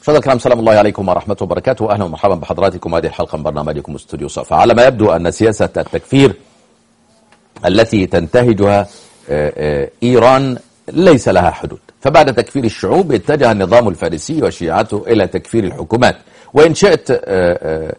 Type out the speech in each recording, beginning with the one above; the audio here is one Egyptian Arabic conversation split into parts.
مشاهدينا الكرام سلام الله عليكم ورحمة وبركاته أهلا ومرحبا بحضراتكم هذه الحلقة من برنامجكم استوديو صفا على ما يبدو أن سياسة التكفير التي تنتهجها آه، آه، إيران ليس لها حدود فبعد تكفير الشعوب اتجه النظام الفارسي وشيعته إلى تكفير الحكومات وإن شئت آه،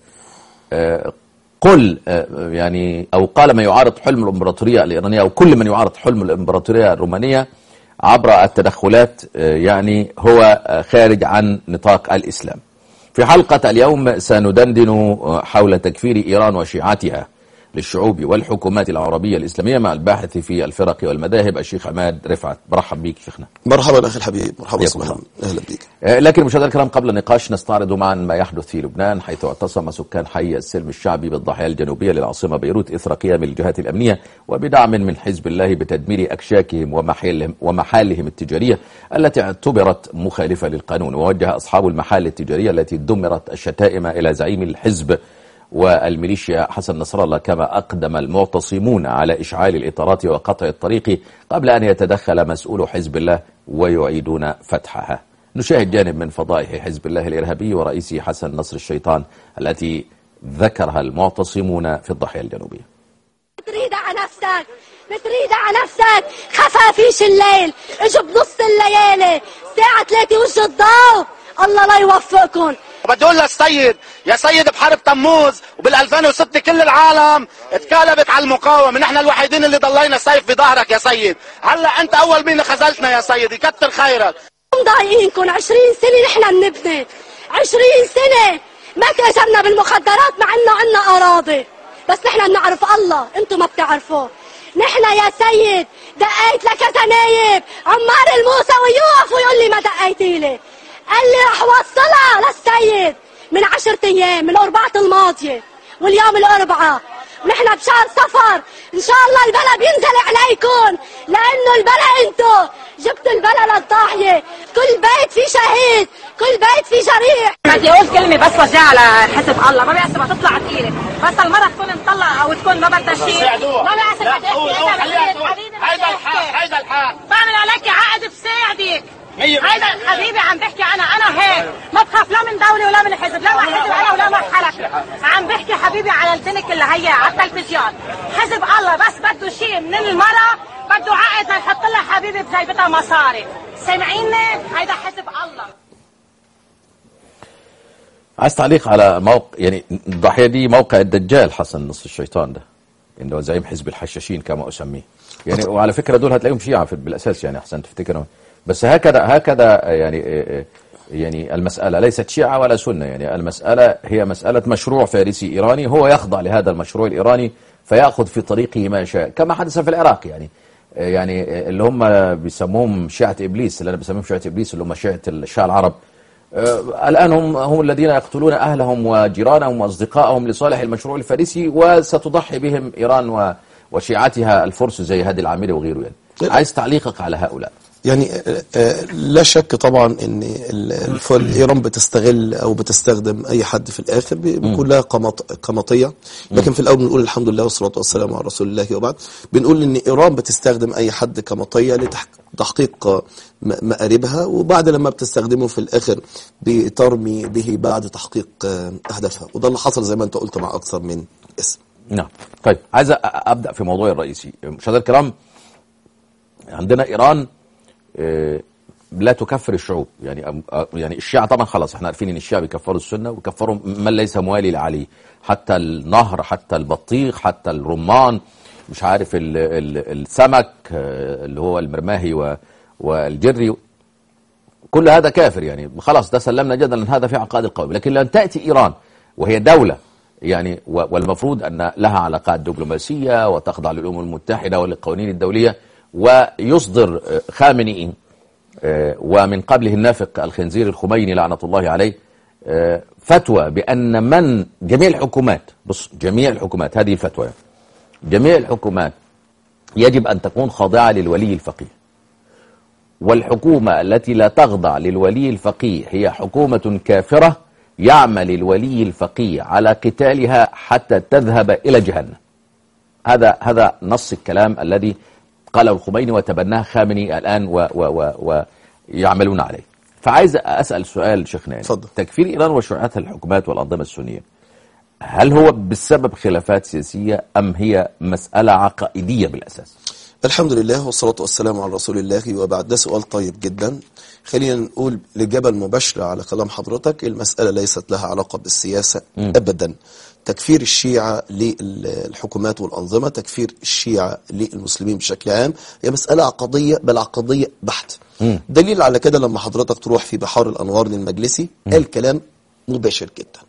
قل يعني أو قال من يعارض حلم الإمبراطورية الإيرانية أو كل من يعارض حلم الإمبراطورية الرومانية عبر التدخلات يعني هو خارج عن نطاق الإسلام في حلقة اليوم سندندن حول تكفير إيران وشيعتها للشعوب والحكومات العربية الإسلامية مع الباحث في الفرق والمذاهب الشيخ عماد رفعت برحب بك شيخنا مرحبا أخي الحبيب مرحبا صباحا أهلا بك لكن مشاهدينا الكرام قبل النقاش نستعرض معا ما يحدث في لبنان حيث اعتصم سكان حي السلم الشعبي بالضاحية الجنوبية للعاصمة بيروت إثر قيام الجهات الأمنية وبدعم من حزب الله بتدمير أكشاكهم ومحلهم, ومحالهم التجارية التي اعتبرت مخالفة للقانون ووجه أصحاب المحال التجارية التي دمرت الشتائم إلى زعيم الحزب والميليشيا حسن نصر الله كما أقدم المعتصمون على إشعال الإطارات وقطع الطريق قبل أن يتدخل مسؤول حزب الله ويعيدون فتحها نشاهد جانب من فضائح حزب الله الإرهابي ورئيسه حسن نصر الشيطان التي ذكرها المعتصمون في الضاحية الجنوبية تريد على نفسك بتريد على نفسك خفافيش الليل اجوا بنص الليالي الساعة 3 وجه الضوء الله لا يوفقكم وبدي اقول للسيد يا سيد بحرب تموز وبال 2006 كل العالم اتكالبت على المقاومه نحن الوحيدين اللي ضلينا سيف في ظهرك يا سيد هلا انت اول مين خذلتنا يا سيد يكتر خيرك مضايقينكم 20 سنه نحن بنبني 20 سنه ما تاجرنا بالمخدرات مع انه عنا اراضي بس نحن بنعرف الله انتم ما بتعرفوه نحن يا سيد دقيت لكذا نايب عمار الموسوي يوقف ويقول لي ما دقيتي لي قال لي رح وصلها للسيد من عشرة ايام من الاربعة الماضية واليوم الاربعاء ونحن بشهر صفر ان شاء الله البلا بينزل عليكم لانه البلا انتو جبتوا البلا للضاحية كل بيت فيه شهيد كل بيت فيه جريح بدي اقول كلمة بس وجع على حسب الله ما بيحسبها تطلع ثقيلة بس المرة تكون مطلقة او تكون ما بدها شيء ما بيحسب هيدا الحق هيدا الحق بعمل عليك عقد بساعدك هيدا حبيبي عم بحكي انا انا هيك ما بخاف لا من دولة ولا من حزب لا حزب انا ولا مرحلة عم بحكي حبيبي على البنك اللي هي على التلفزيون حزب الله بس بده شيء من المرة بده عقد نحط لها حبيبي بجيبتها مصاري سامعيني هيدا حزب الله عايز تعليق على موقع يعني الضحية دي موقع الدجال حسن نص الشيطان ده انه زعيم حزب الحشاشين كما اسميه يعني وعلى فكرة دول هتلاقيهم شيعة في بالاساس يعني احسن تفتكروا بس هكذا هكذا يعني يعني المسألة ليست شيعة ولا سنة يعني المسألة هي مسألة مشروع فارسي إيراني هو يخضع لهذا المشروع الإيراني فيأخذ في طريقه ما شاء كما حدث في العراق يعني يعني اللي هم بيسموهم شيعة إبليس اللي أنا بسميهم شيعة إبليس اللي هم شيعة الشيعة العرب الآن هم هم الذين يقتلون أهلهم وجيرانهم وأصدقائهم لصالح المشروع الفارسي وستضحي بهم إيران وشيعتها الفرس زي هادي العامري وغيره يعني عايز تعليقك على هؤلاء يعني لا شك طبعا ان ايران بتستغل او بتستخدم اي حد في الاخر بيكون لها قمطيه لكن في الاول بنقول الحمد لله والصلاه والسلام على رسول الله وبعد بنقول ان ايران بتستخدم اي حد قمطيه لتحقيق مآربها وبعد لما بتستخدمه في الاخر بترمي به بعد تحقيق اهدافها وده اللي حصل زي ما انت قلت مع اكثر من اسم نعم طيب عايز ابدا في موضوعي الرئيسي مشاهدينا الكرام عندنا ايران لا تكفر الشعوب يعني يعني الشيعة طبعا خلاص احنا عارفين ان الشيعة بيكفروا السنة ويكفروا من ليس موالي لعلي حتى النهر حتى البطيخ حتى الرمان مش عارف ال ال السمك اللي هو المرماهي والجري كل هذا كافر يعني خلاص ده سلمنا جدلا هذا في عقائد القوم لكن لن تأتي إيران وهي دولة يعني والمفروض أن لها علاقات دبلوماسية وتخضع للأمم المتحدة وللقوانين الدولية ويصدر خامنئي ومن قبله النافق الخنزير الخميني لعنة الله عليه فتوى بأن من جميع الحكومات بص جميع الحكومات هذه الفتوى جميع الحكومات يجب أن تكون خاضعة للولي الفقيه والحكومة التي لا تخضع للولي الفقيه هي حكومة كافرة يعمل الولي الفقيه على قتالها حتى تذهب إلى جهنم هذا هذا نص الكلام الذي قاله الخميني وتبناه خامني الآن ويعملون عليه فعايز اسال سؤال شيخنا يعني اتفضل. تكفير ايران وشيوعيتها الحكومات والانظمه السنيه هل هو بسبب خلافات سياسيه ام هي مساله عقائديه بالاساس؟ الحمد لله والصلاة والسلام على رسول الله وبعد ده سؤال طيب جدا خلينا نقول لجبل مباشرة على كلام حضرتك المسألة ليست لها علاقة بالسياسة أبدا تكفير الشيعة للحكومات والأنظمة تكفير الشيعة للمسلمين بشكل عام هي مسألة عقدية بل عقدية بحت دليل على كده لما حضرتك تروح في بحار الأنوار للمجلسي قال كلام مباشر جدا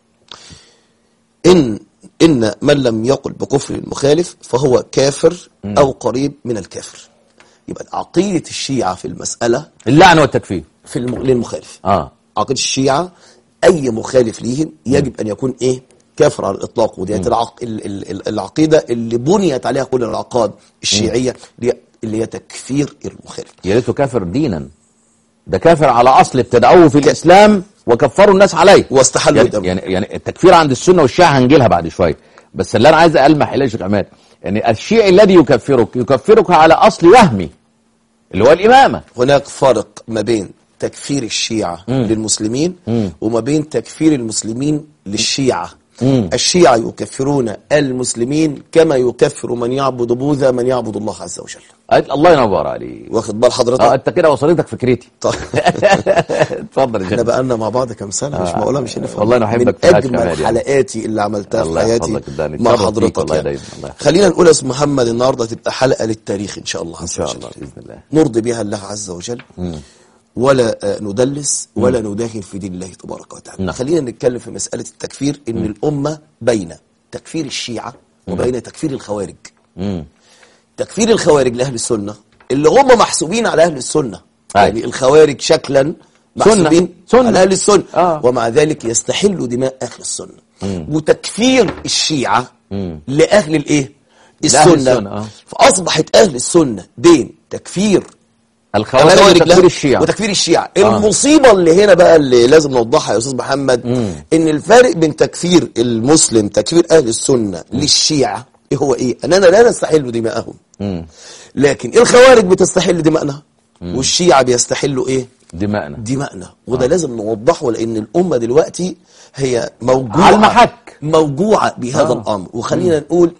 إن إن من لم يقل بكفر المخالف فهو كافر أو قريب من الكافر يبقى عقيدة الشيعة في المسألة اللعن والتكفير في الم... للمخالف اه عقيدة الشيعة أي مخالف ليهم يجب أن يكون إيه كافر على الإطلاق ودي العق... ال... ال... ال- العقيدة اللي بنيت عليها كل العقائد الشيعية اللي هي- اللي هي تكفير المخالف يا ريته كافر دينا ده كافر على اصل ابتدعوه في الاسلام وكفروا الناس عليه واستحلوا يعني, دمه. يعني يعني التكفير عند السنه والشيعه هنجيلها بعد شويه بس اللي انا عايز المح اليه يا شيخ عماد ان الشيعي الذي يكفرك يكفرك على اصل وهمي اللي هو الامامه هناك فرق ما بين تكفير الشيعة للمسلمين وما بين تكفير المسلمين للشيعة الشيعة يكفرون المسلمين كما يكفر من يعبد بوذا من يعبد الله عز وجل قالت الله ينور عليك واخد بال حضرتك اه انت كده وصلتك فكرتي طيب. اتفضل يا احنا شيخ بقالنا مع بعض كام سنة مش آه. معقولة مش هنفهم والله أنا أحبك من في هذا أجمل الكمال يعني. حلقاتي اللي عملتها في الله حياتي يحفظك، ده مع نتشرف بيك حضرتك والله يعني. دايما. الله يحفظك. خلينا نقول يا أستاذ محمد النهاردة تبقى حلقة للتاريخ إن شاء الله ان عز شاء وجل الله باذن الله نرضي بها الله عز وجل ولا آه، ندلس ولا نداهن في دين الله تبارك وتعالى نعم. خلينا نتكلم في مسألة التكفير إن الأمة بين تكفير الشيعة وبين تكفير الخوارج امم تكفير الخوارج لأهل السنة اللي هم محسوبين على أهل السنة أي. يعني الخوارج شكلا محسوبين سنة. على أهل السنة آه. ومع ذلك يستحل دماء أهل السنة وتكفير الشيعة لأهل الإيه لأهل السنة, السنة، آه. فأصبحت أهل السنة بين تكفير الخوارج الخوارج وتكفير له الشيعة وتكفير الشيعة المصيبة اللي هنا بقى اللي لازم نوضحها يا أستاذ محمد إن الفارق بين تكفير المسلم تكفير أهل السنة للشيعة إيه هو إيه أننا لا نستحل دماءهم لكن الخوارج بتستحل دماءنا والشيعة بيستحلوا إيه دماءنا دماءنا وده لازم نوضحه لأن الأمة دلوقتي هي موجوعة على المحك. موجوعة بهذا آه. الأمر وخلينا نقول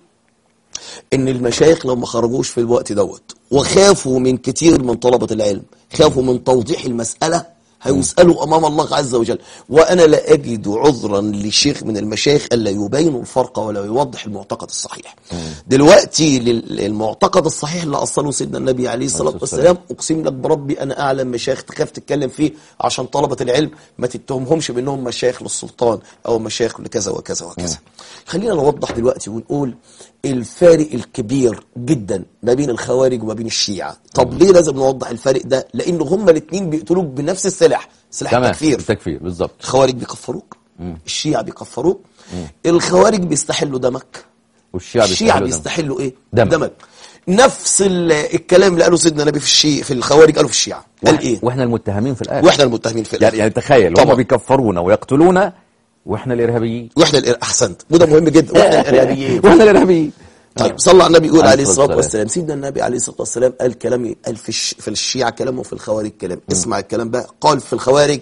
ان المشايخ لو ما خرجوش في الوقت دوت وخافوا من كتير من طلبة العلم خافوا من توضيح المسألة هيسألوا أمام الله عز وجل وأنا لا أجد عذرا لشيخ من المشايخ ألا يبين الفرق ولا يوضح المعتقد الصحيح دلوقتي لل- المعتقد الصحيح اللي أصله سيدنا النبي عليه الصلاة والسلام أقسم لك بربي أنا أعلم مشايخ تخاف تتكلم فيه عشان طلبة العلم ما تتهمهمش بأنهم مشايخ للسلطان أو مشايخ لكذا وكذا وكذا خلينا نوضح دلوقتي ونقول الفارق الكبير جدا ما بين الخوارج وما بين الشيعة طب ليه لازم نوضح الفارق ده لأن هما الاثنين بيقتلوك بنفس السلاح سلاح تمام التكفير التكفير بالظبط الخوارج بيكفروك الشيعة بيكفروك الخوارج بيستحلوا دمك والشيعة الشيعة بيستحلوا دم. بيستحلوا ايه دمك. دمك نفس ال- الكلام اللي قاله سيدنا النبي في الشيعة في الخوارج قالوا في الشيعة قال ايه واحنا المتهمين في الاخر واحنا المتهمين في يعني, الآخر يعني تخيل هم طبعا. بيكفرونا ويقتلونا واحنا الارهابيين واحنا الإر- احسنت وده مهم جدا واحنا الارهابيين واحنا الارهابيين طيب صلى على النبي يقول عليه عليه الصلاة الصلاه والسلام. والسلام سيدنا النبي عليه الصلاه والسلام قال كلام قال في الش... في الشيعه كلام وفي الخوارج كلام اسمع الكلام بقى قال في الخوارج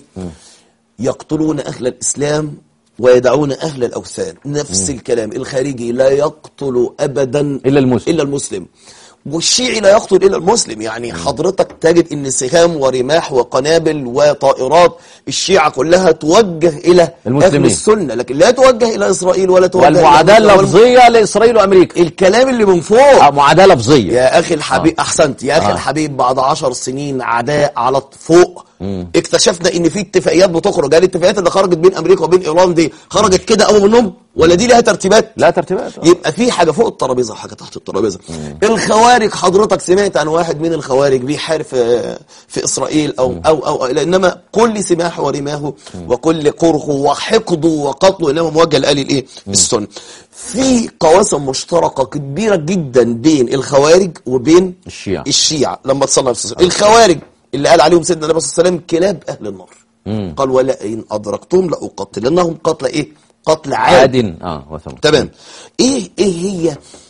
يقتلون اهل الاسلام ويدعون اهل الاوثان نفس الكلام الخارجي لا يقتل ابدا إلا المسلم. الا المسلم والشيعي لا يقتل الا المسلم يعني حضرتك تجد ان سهام ورماح وقنابل وطائرات الشيعه كلها توجه الى المسلمين. اهل السنه لكن لا توجه الى اسرائيل ولا توجه إلى والمعاداة المسلم والم- اللفظية لإسرائيل وأمريكا الكلام اللي من فوق آه، معاداة لفظية يا اخي الحبيب آه. احسنت يا اخي آه. الحبيب بعد عشر سنين عداء على فوق اكتشفنا ان في اتفاقيات بتخرج هل الاتفاقيات اللي خرجت بين امريكا وبين ايران دي خرجت كده اول منهم ولا دي لها ترتيبات لا ترتيبات آه. يبقى في حاجه فوق الترابيزه وحاجه تحت الترابيزه الخوارج حضرتك سمعت عن واحد من الخوارج بيحارب في, في اسرائيل او او او انما كل سماحه ورماه وكل قرخه وحقده وقتله انما موجه لآل الايه السنه في قواسم مشتركه كبيره جدا بين الخوارج وبين الشيعة. الشيعة لما تصلى على الرسول. الخوارج اللي قال عليهم سيدنا النبي صلى الله عليه وسلم كلاب اهل النار قال ولا ان ادركتهم لاقتلنهم قتل ايه قتل عاد عاد اه وثمود تمام ايه ايه هي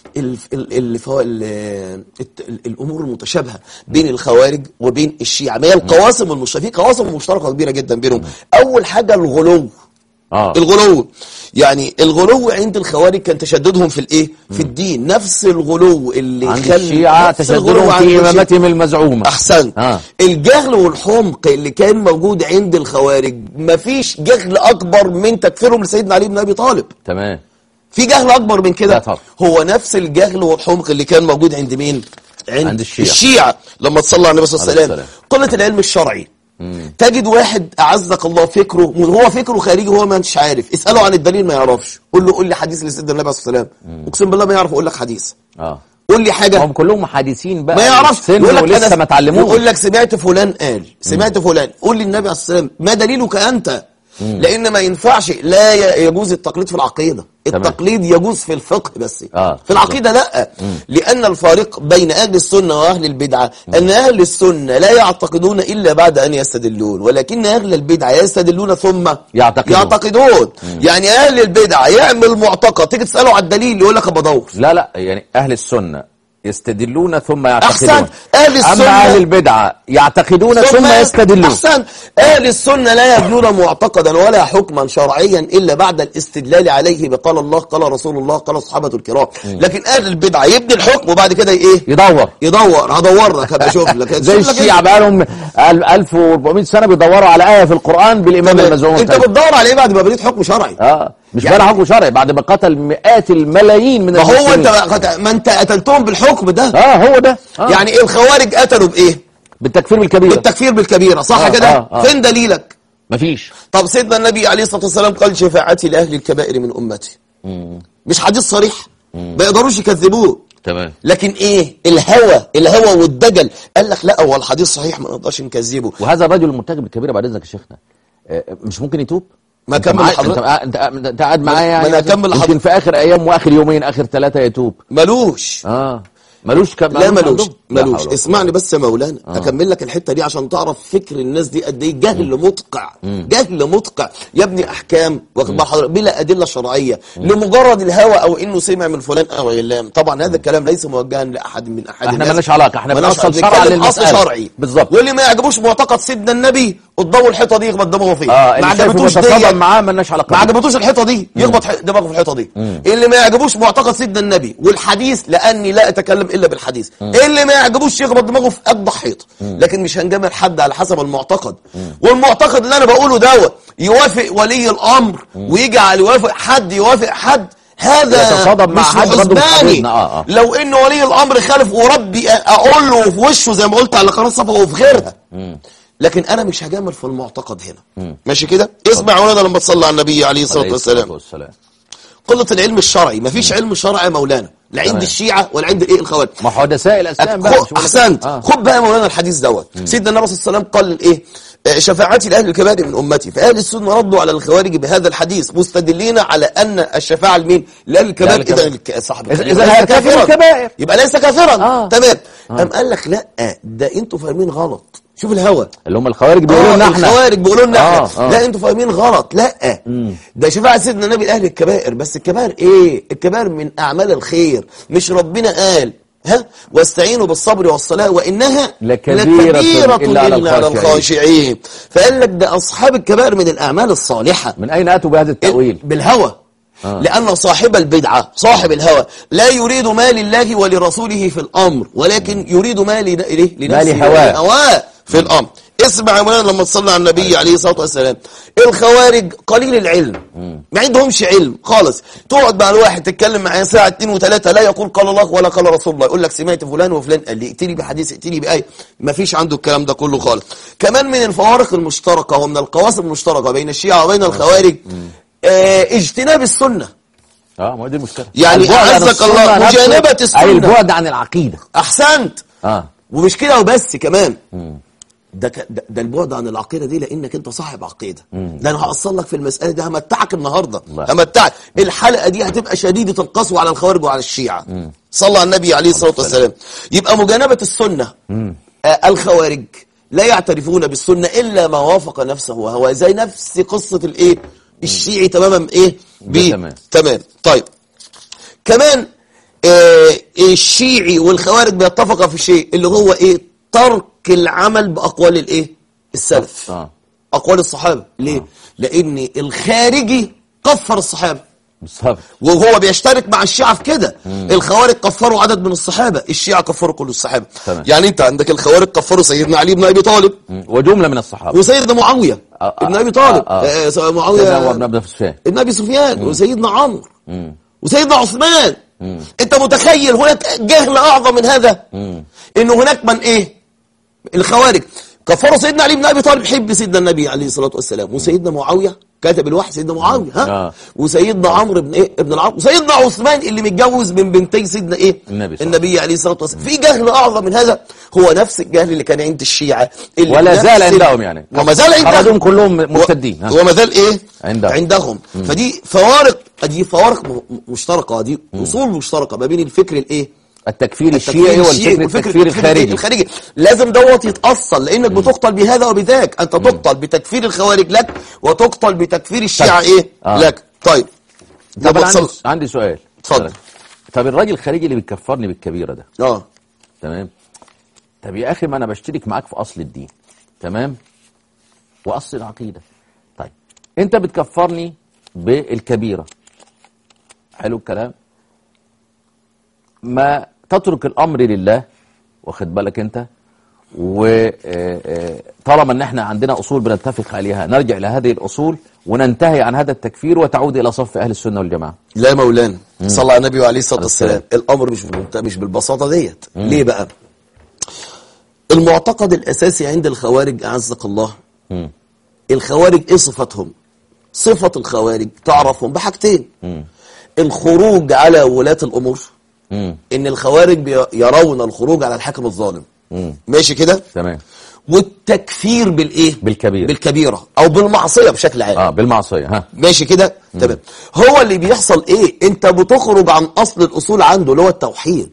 الف- ال- الف- ال- الت- ال- الامور المتشابهه بين الخوارج وبين الشيعه ما هي القواسم المشتركه في قواسم مشتركه كبيره جدا بينهم اول حاجه الغلو اه الغلو يعني الغلو عند الخوارج كان تشددهم في الايه في الدين نفس الغلو اللي عند خلى- الشيعة نفس الغلو تشددهم عند في الشيعة. إمامتهم المزعومة احسنت آه. الجهل والحمق اللي كان موجود عند الخوارج مفيش جهل اكبر من تكفيرهم لسيدنا علي بن ابي طالب تمام في جهل اكبر من لا كده طبعا. هو نفس الجهل والحمق اللي كان موجود عند مين عند الشيعة. الشيعة لما تصلى على النبي صلى الله عليه عليه وسلم قلة العلم الشرعي تجد واحد اعزك الله فكره هو فكره خارجي هو ما انتش عارف اساله عن الدليل ما يعرفش قول له قول لي حديث لسيدنا النبي صلى الله عليه وسلم اقسم بالله ما يعرف اقول لك حديث اه قول لي حاجه هم كلهم محادثين بقى ما يعرفش سن يقول لك ولسه أنا- ما اتعلموش يقول لك سمعت فلان قال سمعت فلان قول لي النبي عليه الصلاه والسلام ما دليلك انت لان ما ينفعش لا ي- يجوز التقليد في العقيده تمام. التقليد يجوز في الفقه بس آه. في العقيده لا لان الفارق بين اهل السنه واهل البدعه ان اهل السنه لا يعتقدون الا بعد ان يستدلون ولكن اهل البدعه يستدلون ثم يعتقدون. يعتقدون يعني اهل البدعه يعمل معتقد تيجي تساله على الدليل يقول لك بدور لا لا يعني اهل السنه يستدلون ثم يعتقدون أحسنت. أهل السنة- اما اهل البدعه يعتقدون ثم, يستدلون أحسن أهل السنة لا يبنون معتقدا ولا حكما شرعيا إلا بعد الاستدلال عليه بقال الله قال رسول الله قال الصحابة الكرام لكن أهل البدعة يبني الحكم وبعد كده إيه يدور يدور هدور لك هبقى اشوف لك زي شوف لك الشيعة إيه؟ بقى لهم 1400 سنة بيدوروا على آية في القرآن بالإمام تمام. المزعوم انت بتاعهم. بتدور على ايه بعد ما بنيت حكم شرعي اه مش يعني- بقى حكم شرعي بعد ما قتل مئات الملايين من ما هو المسلمين. انت بقى- ما انت قتلتهم بالحكم ده اه هو ده آه. يعني الخوارج قتلوا بايه بالتكفير بالكبيرة بالتكفير بالكبيرة صح آه، كده آه، آه. فين دليلك مفيش طب سيدنا النبي عليه الصلاة والسلام قال شفاعتي لأهل الكبائر من أمتي مش حديث صريح ما يقدروش يكذبوه تمام لكن ايه الهوى الهوى والدجل قال لك لا هو الحديث صحيح ما نقدرش نكذبه وهذا الرجل المرتكب الكبيرة بعد إذنك يا شيخنا آه، مش ممكن يتوب ما انت كمل معايا- لحضرتك. انت انت انت, انت قاعد معايا ما يعني أنا أكمل يمكن لحضرتك. في اخر ايام واخر يومين اخر ثلاثة يتوب ملوش اه ملوش كم لا ملوش عندهم؟ لا ملوش حول ولا اسمعني بس يا مولانا اكمل لك الحته دي عشان تعرف فكر الناس دي قد ايه جهل مدقع جهل مدقع يا ابني احكام واخد بال حضرتك بلا ادله شرعيه لمجرد الهوى او انه سمع من فلان او علان طبعا هذا الكلام ليس موجها لاحد من احد احنا الناس. مالناش علاقة، احنا مالناش بنوصل علاقة. شرعا بنتكلم اصل للمسألة. شرعي بالظبط. واللي ما يعجبوش معتقد سيدنا النبي قدامه الحيطه دي يخبط دماغه فيها اه ما اللي شايفه عجبتوش بيتصادم دي معاه مالناش علاقة ما بيه. عجبتوش الحيطه دي يخبط ح- دماغه في الحيطه دي اللي ما يعجبوش معتقد سيدنا النبي والحديث لاني لا اتكلم الا بالحديث اللي ما يعجبوش يخبط دماغه في قد حيط لكن مش هنجمل حد على حسب المعتقد والمعتقد اللي انا بقوله دوت يوافق ولي الامر ويجي على يوافق حد يوافق حد هذا يتصادم مع مش حد برضه مش حسباني حبيبنا. آه، آه. لو ان ولي الامر خالف وربي اقول له في وشه زي ما قلت على قناه صفا وفي غيرها لكن انا مش هجامل في المعتقد هنا ماشي كده اسمع يا ولد لما تصلي على النبي عليه الصلاه عليه والسلام والسلام قله العلم الشرعي مفيش علم شرعي يا مولانا لا عند تمام. الشيعه ولا عند الايه الخوارج ما حدثاء الاسلام بقى خد- مش بقول لك- احسنت آه. خد بقى يا مولانا الحديث دوت سيدنا النبي صلى الله عليه وسلم قال ايه آه، شفاعتي لاهل الكبائر من امتي فاهل السنه ردوا على الخوارج بهذا الحديث مستدلين على ان الشفاعه لمين لاهل الكبائر لأهل الكبائر. اذا الك- صاحب إذا- الكبائر إذا ليس هيرتكب كافرا. الكبائر. يبقى ليس كافرا آه. تمام قام قال لك لا ده انتوا فاهمين غلط شوف الهوى اللي هم الخوارج بيقولوا لنا آه، احنا الخوارج بيقولوا لنا آه، احنا آه. لا انتوا فاهمين غلط لا ده شفاعة سيدنا النبي لاهل الكبائر بس الكبائر ايه الكبائر من اعمال الخير مش ربنا قال ها واستعينوا بالصبر والصلاة وإنها لكبيرة إلا على إلا على الخاشعين. الخاشعين فقال لك ده أصحاب الكبائر من الأعمال الصالحة من اين اتوا بهذا التاويل بالهوى آه. لأن صاحب البدعة صاحب الهوى لا يريد ما لله ولرسوله في الأمر ولكن يريد ما لن- إيه؟ لنفسه لهواه. ولهواه في الأمر اسمع يا مولانا لما تصلي على النبي عليه الصلاة والسلام الخوارج قليل العلم ما عندهمش علم خالص تقعد مع الواحد تتكلم معاه ساعة اتنين وتلاتة لا يقول قال الله ولا قال رسول الله يقول لك سمعت فلان وفلان قال لي ائتني بحديث ائتني بآية ما فيش عنده الكلام ده كله خالص كمان من الفوارق المشتركة ومن القواسم المشتركة بين الشيعة وبين الخوارج آه اجتناب السنة اه ما هي دي المشكله يعني البعد عن أعزك السنة الله نفسه، مجانبة السنة. اي البعد عن العقيده أحسنت اه ومش كده وبس كمان ده, ك- ده ده البعد عن العقيده دي لانك انت صاحب عقيده ده انا هاصل لك في المساله دي همتعك النهارده الله. همتعك الحلقه دي هتبقى شديده القسوه على الخوارج وعلى الشيعه صلى على النبي عليه الصلاه والسلام يبقى مجانبه السنه آه الخوارج لا يعترفون بالسنه الا ما وافق نفسه وهو زي نفس قصه الايه الشيعي تماما ايه ده تمام. تمام طيب كمان آه الشيعي والخوارج بيتفقوا في شيء اللي هو ايه ترك العمل باقوال الايه السلف اه اقوال الصحابه ليه لان الخارجي كفر الصحابه بالظبط وهو بيشترك مع الشيعة في كده الخوارج كفروا عدد من الصحابة الشيعة كفروا كل الصحابة تمام. يعني انت عندك الخوارج كفروا سيدنا علي بن ابي طالب مم. وجمله من الصحابه وسيدنا معاوية آه، آه، ابن ابي طالب آه، آه. آه، آه سيدنا معاوية عمر بن عبد سفيان ابن ابي سفيان وسيدنا عمرو مم. وسيدنا عثمان انت متخيل هناك جهل اعظم من هذا ان هناك من ايه الخوارج كفروا سيدنا علي بن ابي طالب حب سيدنا النبي عليه الصلاه والسلام وسيدنا معاويه كاتب الوحي سيدنا معاويه ها آه. وسيدنا عمرو بن ايه ابن العاص وسيدنا عثمان اللي متجوز من بنتي سيدنا ايه النبي صلى الله النبي عليه الصلاه والسلام في جهل اعظم من هذا هو نفس الجهل اللي كان عند الشيعه اللي ولا نفس زال ال- عندهم يعني وما زال عندهم خرجهم كلهم مرتدين ها. وما زال ايه عندهم. عندهم فدي فوارق دي فوارق م- مشتركه دي اصول مشتركه ما بين الفكر الايه التكفير الشيعي والفكر التكفير الخارجي الخارجي لازم دوت يتأصل لانك بتقتل بهذا وبذاك انت تقتل بتكفير الخوارج لك وتقتل بتكفير الشيعة طيب. ايه آه. لك طيب طب طب انا عندي, اتصل عندي سؤال اتفضل. طب الراجل الخارجي اللي بيكفرني بالكبيره ده اه تمام طب يا اخي ما انا بشترك معاك في اصل الدين تمام واصل العقيده طيب انت بتكفرني بالكبيره حلو الكلام ما تترك الامر لله واخد بالك انت وطالما ان احنا عندنا اصول بنتفق عليها نرجع الى هذه الاصول وننتهي عن هذا التكفير وتعود الى صف اهل السنه والجماعه لا يا مولانا صلى على النبي عليه الصلاه عليه والسلام الامر مش بالمنت- مش بالبساطه ديت ليه بقى المعتقد الاساسي عند الخوارج اعزك الله مم. الخوارج ايه صفتهم صفه الخوارج تعرفهم بحاجتين الخروج على ولاة الامور مم. ان الخوارج بي- يرون الخروج على الحاكم الظالم مم. ماشي كده تمام والتكفير بالايه بالكبير. بالكبيره او بالمعصيه بشكل عام اه بالمعصيه ها ماشي كده تمام هو اللي بيحصل ايه انت بتخرج عن اصل الاصول عنده اللي هو التوحيد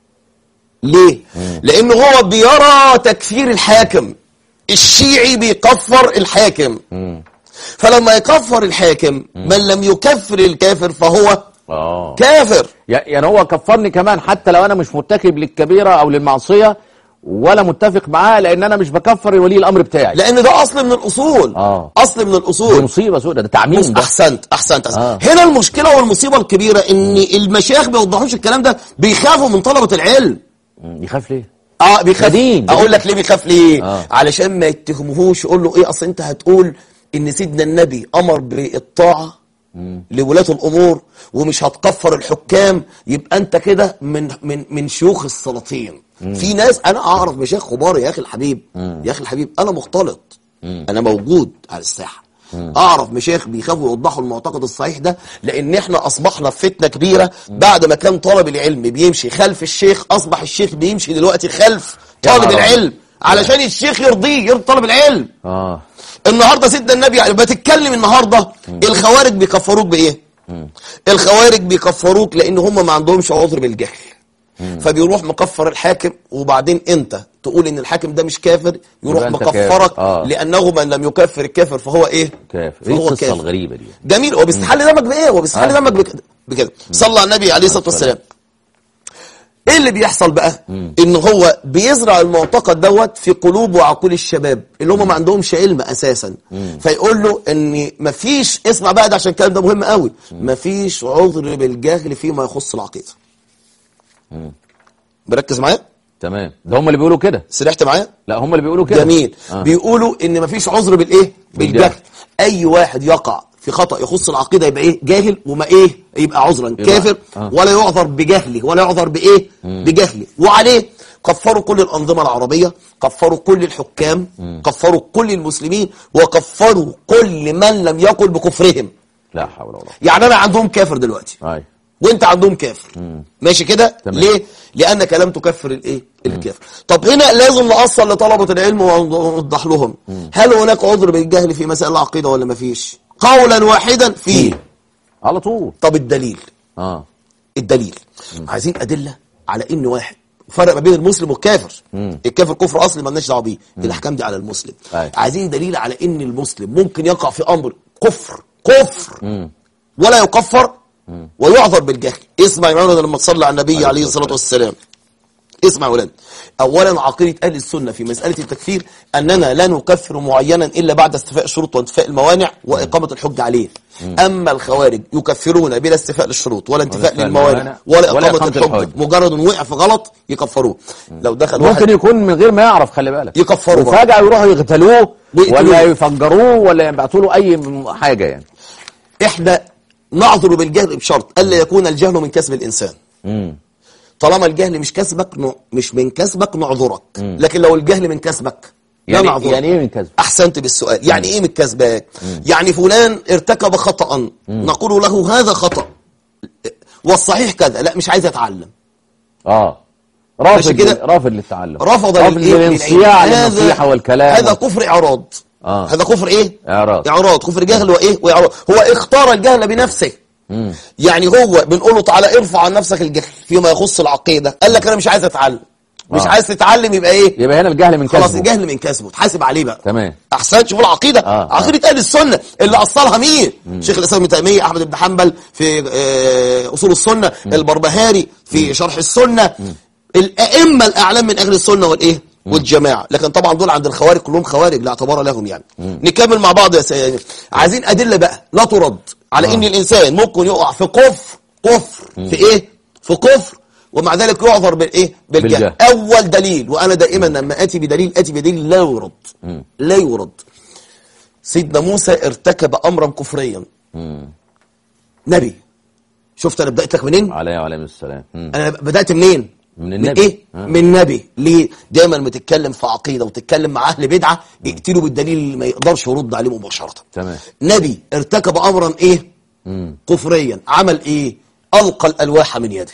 ليه لانه هو بيرى تكفير الحاكم الشيعي بيكفر الحاكم مم. فلما يكفر الحاكم من لم يكفر الكافر فهو اه كافر يع- يعني هو كفرني كمان حتى لو انا مش مرتكب للكبيره او للمعصيه ولا متفق معاه لان انا مش بكفر ولي الامر بتاعي لان ده اصل من الاصول آه. اصل من دي الاصول مصيبه سودة ده تعميم ده احسنت احسنت, أحسنت. آه. هنا المشكله والمصيبه الكبيره ان المشايخ ما بيوضحوش الكلام ده بيخافوا من طلبه العلم مم. يخاف ليه اه بيخاف بدين. اقول لك ليه بيخاف ليه آه. علشان ما يتهموهوش يقول له ايه اصل انت هتقول ان سيدنا النبي امر بالطاعه لولاة الامور ومش هتكفر الحكام يبقى انت كده من من من شيوخ السلاطين في ناس انا اعرف مشايخ كبار يا اخي الحبيب يا اخي الحبيب انا مختلط انا موجود على الساحه اعرف مشايخ بيخافوا يوضحوا المعتقد الصحيح ده لان احنا اصبحنا في فتنه كبيره بعد ما كان طالب العلم بيمشي خلف الشيخ اصبح الشيخ بيمشي دلوقتي خلف يا طالب نهار أبيض. العلم علشان الشيخ يرضيه يرضي طالب العلم اه النهارده سيدنا النبي يعني بتتكلم النهارده الخوارج بيكفروك بايه الخوارج بيكفروك لان هم ما عندهمش عذر بالجهل فبيروح مكفر الحاكم وبعدين انت تقول ان الحاكم ده مش كافر يروح يبقى أنت مكفرك كافر. آه. لانه من لم يكفر الكافر فهو ايه كافر ايه فهو القصه كافر. الغريبه دي جميل هو بيستحل دمك بايه هو بيستحل آه. دمك بك- بكده صلى على النبي عليه الصلاه والسلام ايه اللي بيحصل بقى ان هو بيزرع المعتقد دوت في قلوب وعقول الشباب اللي هم ما عندهمش علم اساسا فيقول له ان مفيش اسمع بقى ده عشان الكلام ده مهم قوي مفيش عذر بالجهل فيما يخص العقيده مركز معايا تمام ده هم اللي بيقولوا كده سرحت معايا لا هم اللي بيقولوا كده جميل آه. بيقولوا ان مفيش عذر بالايه بالجهل. بالجهل اي واحد يقع في خطأ يخص العقيدة يبقى ايه جاهل وما ايه يبقى عذرا كافر آه. ولا يعذر بجهله ولا يعذر بايه بجهله وعليه كفروا كل الأنظمة العربية كفروا كل الحكام كفروا كل المسلمين وكفروا كل من لم يقل بكفرهم لا حول ولا قوه يعني انا عندهم كافر دلوقتي اي وانت عندهم كافر ماشي كده تمام. ليه لانك لم تكفر الايه الكافر طب هنا لازم نأصل لطلبة العلم ونوضح لهم هل هناك عذر بالجهل في مسائل العقيدة ولا ما فيش قولا واحدا فيه على طول طب الدليل اه الدليل عايزين أدلة على ان واحد فرق ما بين المسلم والكافر الكافر كفر اصلي مالناش دعوه بيه الاحكام دي على المسلم أيوة. عايزين دليل على ان المسلم ممكن يقع في امر كفر كفر ولا يكفر ويعذر بالجهل اسمع يا مولانا لما تصلي على النبي عليه الصلاه والسلام اسمع يا ولاد اولا عقيده اهل السنه في مساله التكفير اننا لا نكفر معينا الا بعد استيفاء الشروط وانتفاء الموانع واقامه الحجه عليه اما الخوارج يكفرون بلا استيفاء للشروط ولا انتفاء استيفاء للموانع الموانع ولا ولا اقامه إقامة الحجه الحجة. مجرد إنه وقع في غلط يكفروه لو دخل واحد ممكن يكون من غير ما يعرف خلي بالك يكفروا برضه. وفجأة يروحوا يقتلوه ويقتلوه. ولا يفجروه ولا يبعتوا له اي م- حاجة يعني احنا نعذر بالجهل بشرط الا يكون الجهل من كسب الانسان مم. طالما الجهل مش كسبك ن... مش من كسبك نعذرك لكن لو الجهل من كسبك لا يعني نعذرك يعني ايه من كذب احسنت بالسؤال يعني ايه من كسبك يعني فلان ارتكب خطأ نقول له هذا خطأ والصحيح كذا لا مش عايز اتعلم اه ماشي رافض كده؟ لل- رافض للتعلم رفض رافض للإيه؟ للانصياع للعلم. للنصيحة والكلام هذا كفر اعراض آه. هذا كفر ايه إعراض. اعراض كفر جهل وايه واعراض هو اختار الجهل بنفسه مم. يعني هو بنقول له تعالى ارفع عن نفسك الجهل فيما يخص العقيده قال لك انا مش عايز اتعلم مش آه. عايز تتعلم يبقى ايه يبقى هنا الجهل من كذبه خلاص الجهل من كسبه تحاسب عليه بقى تمام احسن شوف العقيده آه، آه. عقيده اهل السنه اللي اصلها مين شيخ الاسلام ابن تيميه احمد بن حنبل في آه، اصول السنه البربهاري في شرح السنه الائمه الاعلام من اهل السنه والايه والجماعه لكن طبعا دول عند الخوارج كلهم خوارج لا اعتبار لهم يعني نكمل مع بعض يا سيدي عايزين ادله بقى لا ترد على ان الانسان ممكن يقع في كفر كفر في ايه في كفر ومع ذلك يعذر بالايه بالجهل بالجهل. اول دليل وانا دائما لما اتي بدليل اتي بدليل لا يرد لا يرد سيدنا موسى ارتكب امرا كفريا مم. نبي شفت انا بدات لك منين عليه وعليه السلام مم. انا بدات منين من من النبي. ايه آه. من نبي ليه دايما بتتكلم في عقيده وتتكلم مع اهل بدعه يقتلوا بالدليل اللي ما يقدرش يرد عليه مباشره تمام نبي ارتكب امرا ايه مم. كفريا عمل ايه القى الالواح من يده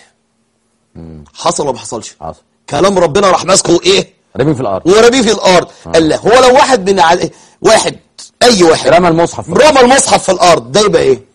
حصل ولا ما حصلش حصل كلام ربنا راح ماسكه ايه رمي في الارض ورميه في الارض قال لا هو لو واحد من عل... واحد اي واحد رمى المصحف رمى المصحف في الارض ده يبقى ايه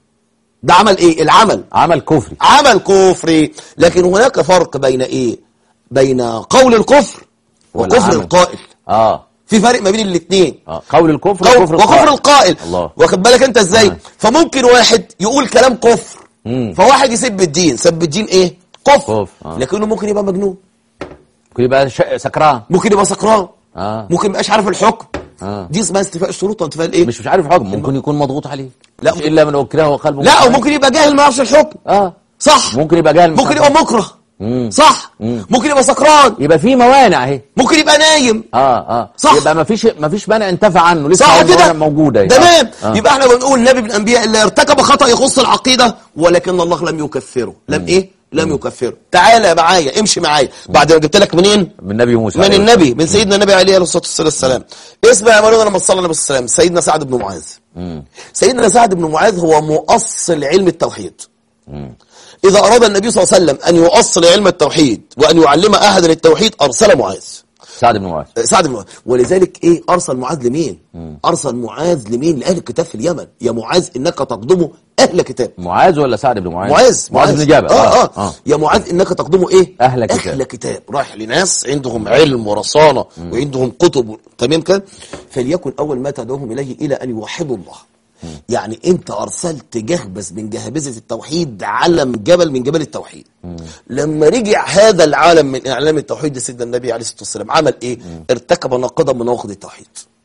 ده عمل ايه العمل عمل كفري عمل كفري لكن هناك فرق بين ايه بين قول الكفر وكفر والعمل. القائل اه في فرق ما بين الاثنين اه قول الكفر قول وكفر وكفر القائل الله واخد بالك انت ازاي آه. فممكن واحد يقول كلام كفر مم. فواحد يسب الدين سب الدين ايه كفر كفر، آه. لكنه ممكن يبقى مجنون ممكن يبقى ش- سكران ممكن يبقى سكران اه ممكن ما يبقاش عارف الحكم آه. دي اسمها استيفاء الشروط وانتفاء الايه مش مش عارف حكم ممكن يكون مضغوط عليه لا. مش الا من اكره وقلبه لا مطمئن. وممكن يبقى جاهل ما يعرفش الحكم اه صح ممكن يبقى جاهل مش ممكن عارف يبقى مكره مم. صح مم. ممكن يبقى سكران يبقى في موانع اهي ممكن يبقى نايم اه اه صح. يبقى ما فيش ما فيش مانع انتفع عنه لسه صح الموانع كده موجوده اهي. تمام آه. يبقى احنا بنقول نبي من الانبياء اللي ارتكب خطا يخص العقيده ولكن الله لم يكفره لم ايه لم يكفره تعالى معايا امشي معايا بعد ما جبت لك منين من النبي موسى من عليه النبي من سيدنا النبي عليه الصلاه والسلام اسمع يا مولانا لما صلى الله عليه وسلم سيدنا سعد بن معاذ مم. سيدنا سعد بن معاذ هو مؤصل علم التوحيد مم. إذا أراد النبي صلى الله عليه وسلم أن يؤصل علم التوحيد وأن يعلم أحدا التوحيد أرسل معاذ سعد بن معاذ سعد بن معاذ ولذلك إيه أرسل معاذ لمين أرسل معاذ لمين لأهل الكتاب في اليمن يا معاذ إنك تقدم أهل كتاب معاذ ولا سعد بن معاذ معاذ معاذ بن جبل آه, آه, آه. يا معاذ إنك تقدم إيه أهل كتاب. أهل كتاب رايح لناس عندهم علم ورصانة وعندهم كتب تمام كده فليكن أول ما تدعوهم إليه إلى أن يوحدوا الله يعني انت ارسلت جهبذ من جهبذة التوحيد علم جبل من جبال التوحيد لما رجع هذا العالم من اعلام التوحيد لسيدنا النبي عليه الصلاه والسلام عمل ايه ارتكب ناقضا من نواقض التوحيد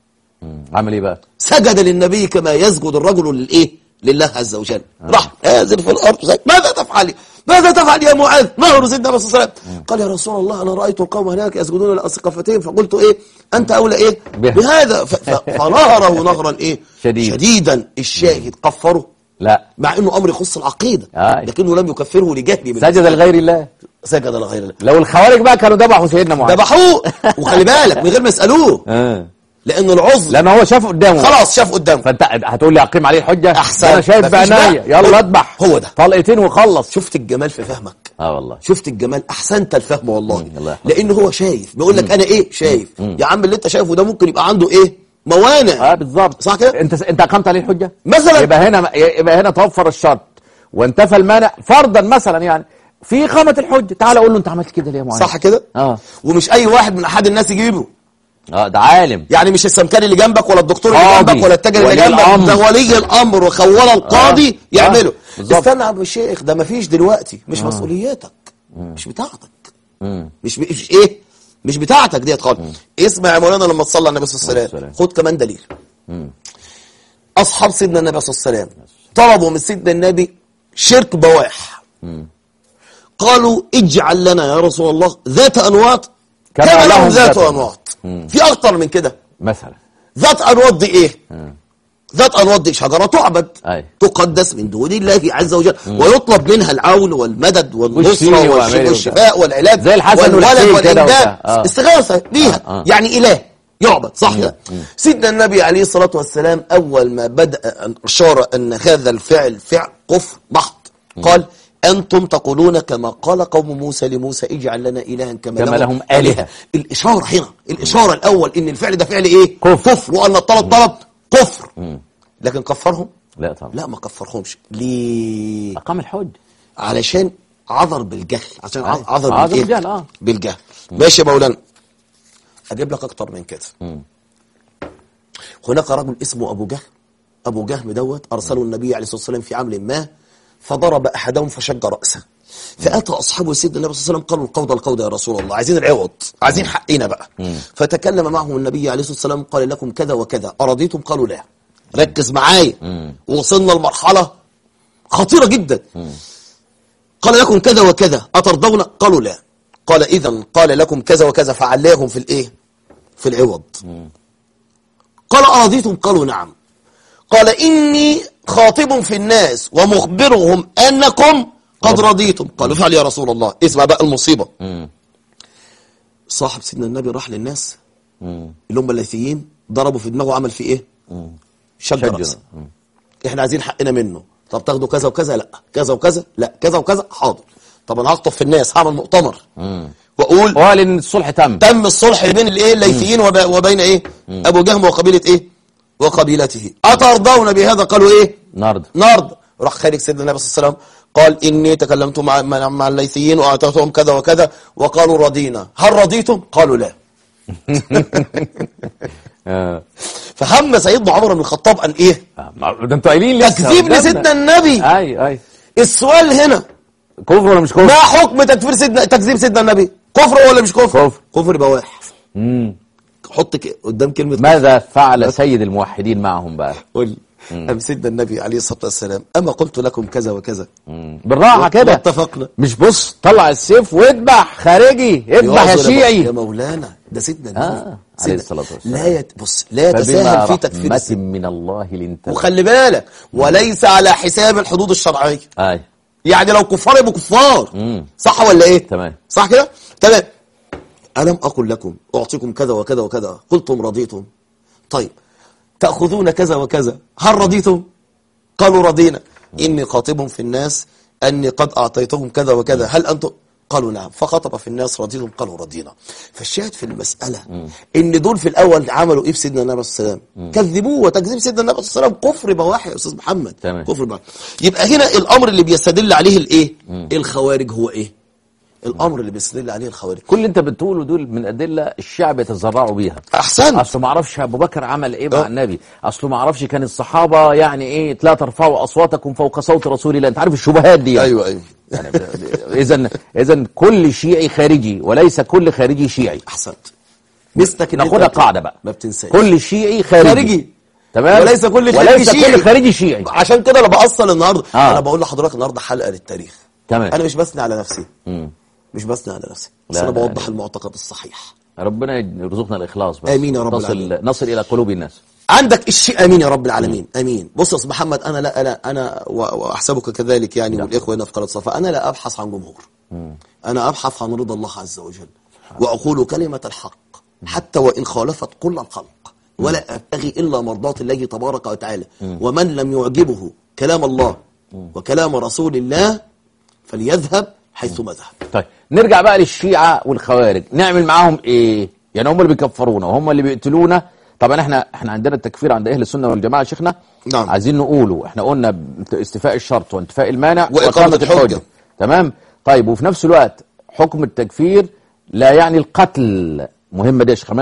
مم. عمل ايه بقى سجد للنبي كما يسجد الرجل للايه لله عز وجل راح نازل في الارض زي ماذا تفعل ماذا تفعل يا معاذ نهر سيدنا النبي صلى الله عليه وسلم قال يا رسول الله انا رايت القوم هناك يسجدون لاسقفتهم فقلت ايه انت اولى ايه به. بهذا ف- ف- فنهره نهرا ايه شديد. شديدا الشاهد كفره لا مع انه امر يخص العقيده آه. لكنه لم يكفره لجهله من سجد لغير الله سجد لغير الله لو الخوارج بقى كانوا ذبحوا سيدنا معاذ ذبحوه وخلي بالك من غير ما يسالوه اه لان العذر لما هو شاف قدامه خلاص شاف قدامه فانت هتقول لي اقيم عليه الحجه أحسن. انا شايف مفيش بعناية بقى. يلا هو- اذبح هو ده. طلقتين وخلص شفت الجمال في فهمك اه والله شفت الجمال احسنت الفهم والله مم، الله يحفظك. لان هو شايف بيقول لك انا ايه شايف يا عم اللي انت شايفه ده ممكن يبقى عنده ايه موانع اه بالظبط صح كده انت انت اقمت عليه الحجه مثلا يبقى هنا يبقى هنا توفر الشرط وانتفى المانع فرضا مثلا يعني في اقامه الحجه تعال اقول له انت عملت كده ليه يا معاذ صح كده اه ومش اي واحد من احد الناس يجيبه اه ده عالم يعني مش السمكري اللي جنبك ولا الدكتور اللي قاضي. جنبك ولا التاجر اللي ولي جنبك الأمر. ده ولي الامر وخول القاضي آه. يعمله آه. بالظبط. استنى يا ابو شيخ ده مفيش دلوقتي مش مسؤوليتك مش بتاعتك مم. مش مش ايه مش بتاعتك ديت خالص اسمع يا مولانا لما تصلي على النبي صلى الله عليه السلام. وسلم خد كمان دليل مم. اصحاب سيدنا النبي صلى الله عليه وسلم طلبوا من سيدنا النبي شرك بواح قالوا اجعل لنا يا رسول الله ذات انواط كما كما لهم لهم ذات ذات انواط في اكتر من كده مثلا ذات انواط دي ايه ذات انواط دي شجره تعبد أي. تقدس من دون الله عز وجل ويطلب منها العون والمدد والشفي والنصره وعمل والشفاء والعلاج زي الحسن والولد والحسين كده والامداد وبتاع. آه. استغاثه بيها آه، آه. يعني اله يعبد صح كده سيدنا النبي عليه الصلاه والسلام اول ما بدا أن اشار ان هذا الفعل فعل كفر بحت قال انتم تقولون كما قال قوم موسى لموسى اجعل لنا الها كما, كما لهم آلهة. الاشاره هنا الاشاره الاول ان الفعل ده فعل ايه كفر. كفر وان الطلب طلب كفر لكن كفرهم لا طبعا لا ما كفرهمش ليه اقام الحج علشان عذر بالجهل عشان أي. عذر عذر بالإيه؟ بالجهل، آه. بالجهل ماشي يا مولانا اجيب لك اكتر من كده هناك رجل اسمه ابو جهل ابو جهم دوت ارسله النبي عليه الصلاه والسلام في عمل ما فضرب احدهم فشج راسه فاتى اصحابه سيدنا النبي صلى الله عليه وسلم قالوا القوض القوض يا رسول الله عايزين العوض عايزين حقنا بقى فتكلم معهم النبي عليه الصلاه والسلام قال لكم كذا وكذا ارضيتم قالوا لا ركز معايا وصلنا لمرحله خطيره جدا قال لكم كذا وكذا أترضون قالوا لا قال إذا قال لكم كذا وكذا فعلاهم في الإيه في العوض قال أرضيتم قالوا نعم قال إني خاطب في الناس ومخبرهم أنكم قد رضيتم قالوا فعل يا رسول الله اسمع بقى المصيبة صاحب سيدنا النبي راح للناس اللي هم الليثيين ضربوا في دماغه عمل فيه ايه شج شج. رأسه احنا عايزين حقنا منه طب تاخدوا كذا وكذا لا كذا وكذا لا كذا وكذا حاضر طب انا هخطب في الناس هعمل مؤتمر واقول وقال ان الصلح تم تم الصلح بين الايه الليثيين وب- وبين ايه ابو جهم وقبيله ايه وقبيلته اترضون بهذا قالوا ايه نرد نرد راح خارج سيدنا النبي صلى الله عليه وسلم قال اني تكلمت مع مع, مع الليثيين واعطيتهم كذا وكذا وقالوا رضينا هل رضيتم قالوا لا آه. فهم سيدنا عمر بن الخطاب ان ايه آه، ده انتوا قايلين لسه تكذيب قدامنا. لسيدنا النبي اي اي السؤال هنا كفر ولا مش ما كفر؟ حكم تكفير سيدنا تكذيب سيدنا النبي كفر ولا مش كفر كفر. كفر بواح مم. حط ك- قدام كلمه ماذا فعل سيد الموحدين معهم بقى؟ قل أم سيدنا النبي عليه الصلاة والسلام أما قلت لكم كذا وكذا مم. بالراحه كده واتفقنا مش بص طلع السيف واذبح خارجي اذبح يا يواصل يا شيعي مولانا ده سيدنا النبي آه، سيدنا- عليه الصلاة والسلام. لا يت... بص لا فبما يتساهل في تكفير رحمة السن من الله لنت وخلي بالك وليس على حساب الحدود الشرعية اي يعني لو كفار يبقوا كفار مم. صح ولا ايه تمام. صح كده تمام ألم أقل لكم أعطيكم كذا وكذا وكذا قلتم رضيتم طيب تأخذون كذا وكذا هل رضيتم قالوا رضينا إني قاطب في الناس أني قد أعطيتهم كذا وكذا هل أنتم قالوا نعم فخطب في الناس رضيتم قالوا رضينا فالشاهد في المسألة إن دول في الأول عملوا إيه في سيدنا النبي صلى الله عليه وسلم كذبوه وتكذيب سيدنا النبي صلى الله عليه وسلم كفر بواحي يا أستاذ محمد تمام. كفر بواحي يبقى هنا الأمر اللي بيستدل عليه الإيه الخوارج هو إيه الأمر اللي بيستدل عليه الخوارج كل اللي انت بتقوله دول من ادله الشعب يتذرعوا بيها أحسنت اصله ما اعرفش ابو بكر عمل ايه مع آه. النبي اصله ما اعرفش كان الصحابه يعني ايه لا ترفعوا اصواتكم فوق صوت رسول الله انت عارف الشبهات دي يعني. أيوه أيوه يعني اذا اذا كل شيعي خارجي وليس كل خارجي شيعي أحسنت مثلك إن ناخدها أنت قاعده بقى ما بتنساش كل شيعي خارجي, خارجي. تمام وليس كل خارجي وليس شيعي. كل خارجي شيعي عشان كده انا بأصل النهارده آه. انا بقول لحضرتك النهارده حلقه للتاريخ تمام انا مش بثني على نفسي مم. مش بثني على نفسي بس لا، انا لا، بوضح لا. المعتقد الصحيح ربنا يرزقنا الاخلاص بس آمين يا رب نصل العالمين. نصل الى قلوب الناس عندك الشيء امين يا رب العالمين امين بص يا استاذ محمد انا لا انا انا و- واحسبك كذلك يعني والاخوه هنا في قناه صفا انا لا ابحث عن جمهور انا ابحث عن رضا الله عز وجل واقول كلمه الحق حتى وان خالفت كل الخلق ولا ابتغي الا مرضات الله تبارك وتعالى ومن لم يعجبه كلام الله وكلام رسول الله فليذهب حيث ما ذهب طيب نرجع بقى للشيعة والخوارج نعمل معاهم ايه يعني هم اللي بيكفرونا وهم اللي بيقتلونا طبعا احنا احنا عندنا التكفير عند اهل السنه والجماعه يا شيخنا نعم. عايزين نقوله احنا قلنا استيفاء الشرط وانتفاء المانع وإقامة الحجة. تمام طيب وفي نفس الوقت حكم التكفير لا يعني القتل مهمه دي يا شيخ خمان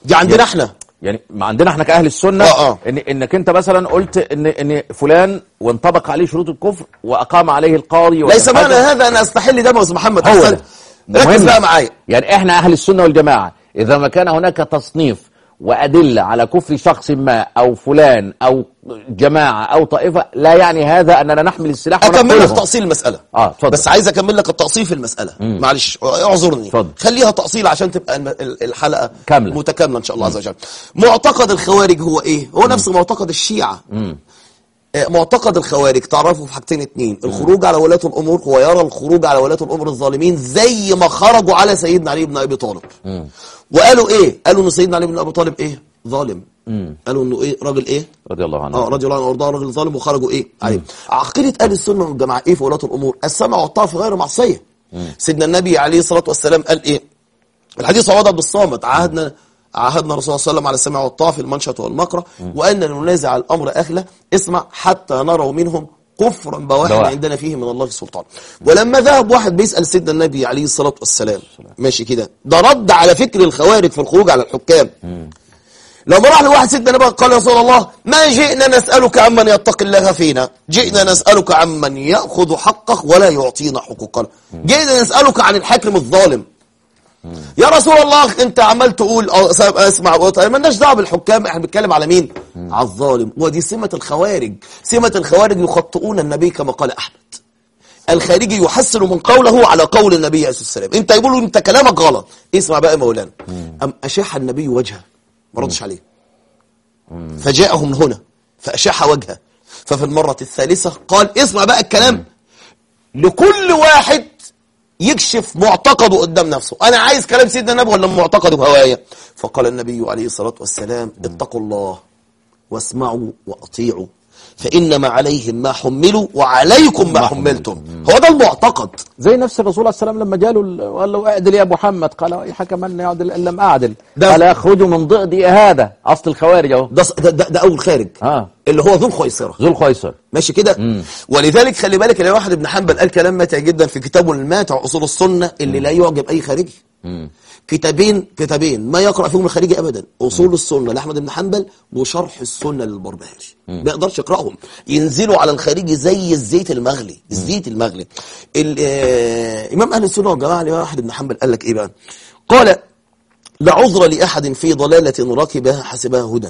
دي عندنا احنا يعني ما عندنا احنا كاهل السنه آه، آه. ان انك انت مثلا قلت ان ان فلان وانطبق عليه شروط الكفر واقام عليه القاضي ليس والحاكم. معنى هذا انا استحل دم استاذ محمد هو أحسنت. ده. ركز مهم. بقى معايا يعني احنا اهل السنه والجماعه اذا ما كان هناك تصنيف وادله على كفر شخص ما او فلان او جماعه او طائفه لا يعني هذا اننا نحمل السلاح اكمل لك ونقتلهم. تأصيل المسألة اه اتفضل بس عايز اكمل لك التأصيل في المسألة معلش اعذرني اتفضل. خليها تأصيل عشان تبقى الم- ال- الحلقة كاملة. متكاملة ان شاء الله عز وجل معتقد الخوارج هو ايه هو نفس معتقد الشيعة آه، معتقد الخوارج تعرفوا في حاجتين اتنين الخروج على ولاة الامور هو يرى الخروج على ولاة الامور الظالمين زي ما خرجوا على سيدنا علي بن ابي طالب وقالوا ايه قالوا ان سيدنا علي بن ابي طالب ايه ظالم قالوا انه ايه راجل ايه رضي الله عنه اه رضي الله عنه وارضاه راجل ظالم وخرجوا ايه عليه عقيده اهل السنه والجماعه ايه في ولاة الامور السمع والطاعه في غير معصيه سيدنا النبي عليه الصلاه والسلام قال ايه الحديث عوض بالصامت عهدنا عهدنا الرسول صلى الله عليه وسلم على السمع والطاعه في المنشط والمكره وان ننازع الامر اهله اسمع حتى نروا منهم كفرا بواحا بواح. عندنا فيه من الله سلطان ولما ذهب واحد بيسال سيدنا النبي عليه الصلاه والسلام ماشي كده ده رد على فكر الخوارج في الخروج على الحكام لما راح لواحد سيدنا النبي قال يا رسول الله ما جئنا نسألك عمن يتقي الله فينا جئنا نسألك عمن يأخذ حقه ولا يعطينا حقوقنا جئنا نسألك عن الحاكم الظالم يا رسول الله انت عمال تقول اه س- اسمع وطيب مالناش دعوه بالحكام احنا بنتكلم على مين على الظالم ودي سمه الخوارج سمه الخوارج يخطئون النبي كما قال احمد الخارجي يحسن من قوله على قول النبي عليه الصلاه والسلام انت يقولوا انت كلامك غلط اسمع بقى يا مولانا ام اشاح النبي وجهه ما ردش عليه فجاءه من هنا فاشاح وجهه ففي المره الثالثه قال اسمع بقى الكلام لكل واحد يكشف معتقده قدام نفسه انا عايز كلام سيدنا النبي ولا معتقده بهوايا فقال النبي عليه الصلاه والسلام اتقوا الله واسمعوا واطيعوا فانما عليهم ما حملوا وعليكم ما حملتم هو ده المعتقد زي نفس الرسول عليه السلام لما جاله ال- وقال له اعدل يا محمد قال اي حكم ان يعدل ان لم اعدل ده- قال يخرج من ضئدي هذا اصل الخوارج اهو ده, ده, ده, ده اول خارج اه اللي هو ذو الخيصره ذو الخيصر ماشي كده ولذلك خلي بالك الامام احمد بن حنبل قال كلام ماتع جدا في كتابه الماتع اصول السنه اللي لا يعجب اي خارجي كتابين كتابين ما يقرا فيهم الخارجي ابدا اصول السنه لاحمد بن حنبل وشرح السنه للبربهاري ما يقدرش يقراهم ينزلوا على الخارجي زي الزيت المغلي الزيت المغلي ال- آه، امام اهل السنه والجماعه الامام احمد بن حنبل قال لك ايه بقى قال لا عذر لاحد في ضلاله ركبها حسبها هدى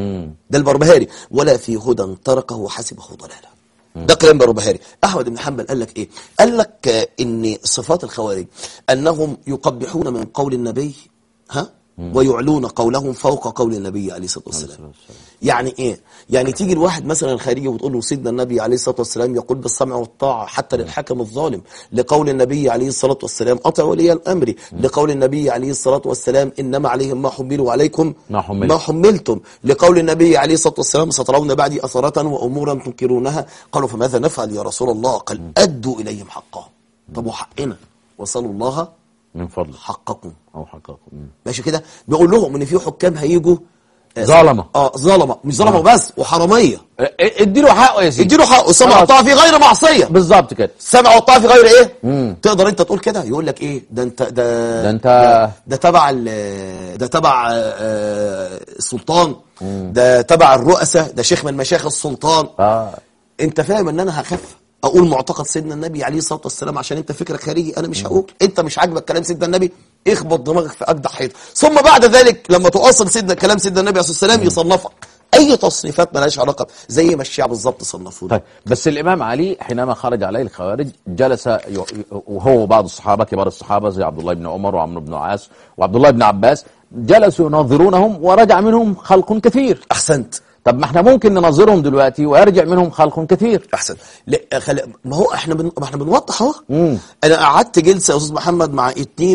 ده البربهاري ولا في هدى تركه حسبه ضلالا ده كلام البربهاري احمد بن حنبل قال لك ايه قال لك آه، ان صفات الخوارج انهم يقبحون من قول النبي ها ويعلون قولهم فوق قول النبي عليه الصلاه والسلام يعني ايه يعني تيجي الواحد مثلا الخارجي وتقول له سيدنا النبي عليه الصلاه والسلام يقول بالسمع والطاعه حتى للحكم الظالم لقول النبي عليه الصلاه والسلام اطع ولي الامر لقول النبي عليه الصلاه والسلام انما عليهم ما حملوا وعليكم ما حملتم. ما حملتم لقول النبي عليه الصلاه والسلام سترون بعدي اثرة وامورا تنكرونها قالوا فماذا نفعل يا رسول الله قال ادوا اليهم حقهم طب وحقنا وصلوا الله من فضل حقكم او حقكم مم. ماشي كده بيقول لهم ان في حكام هيجوا آه، ظلمة. اه ظلمه مش ظلمه بس وحراميه اه، اه، اديله حقه يا سيدي اديله حقه السمع خلاص. والطاعه في غير معصيه بالظبط كده السمع والطاعه في غير ايه تقدر انت تقول كده يقول لك ايه ده انت ده ده انت- ده, ده تبع ال- ده تبع آه، السلطان ده تبع الرؤساء ده شيخ من مشايخ السلطان اه انت فاهم ان انا هخاف اقول معتقد سيدنا النبي عليه الصلاه والسلام عشان انت فكرك خارجي انا مش هقول انت مش عاجبك كلام سيدنا النبي اخبط دماغك في اجدع حيط ثم بعد ذلك لما تؤصل سيدنا كلام سيدنا النبي عليه الصلاه والسلام يصنفك اي تصنيفات مالهاش علاقه زي ما الشيعة بالظبط صنفوه طيب بس الامام علي حينما خرج عليه الخوارج جلس ي- وهو وبعض الصحابه كبار الصحابه زي عبد الله بن عمر وعمرو بن عاص وعبد الله بن عباس جلسوا يناظرونهم ورجع منهم خلق كثير احسنت طب ما احنا ممكن نناظرهم دلوقتي ويرجع منهم خلق كثير احسن لا خل... ما هو احنا بن... ما احنا بنوضح اهو مم. انا قعدت جلسه يا استاذ محمد مع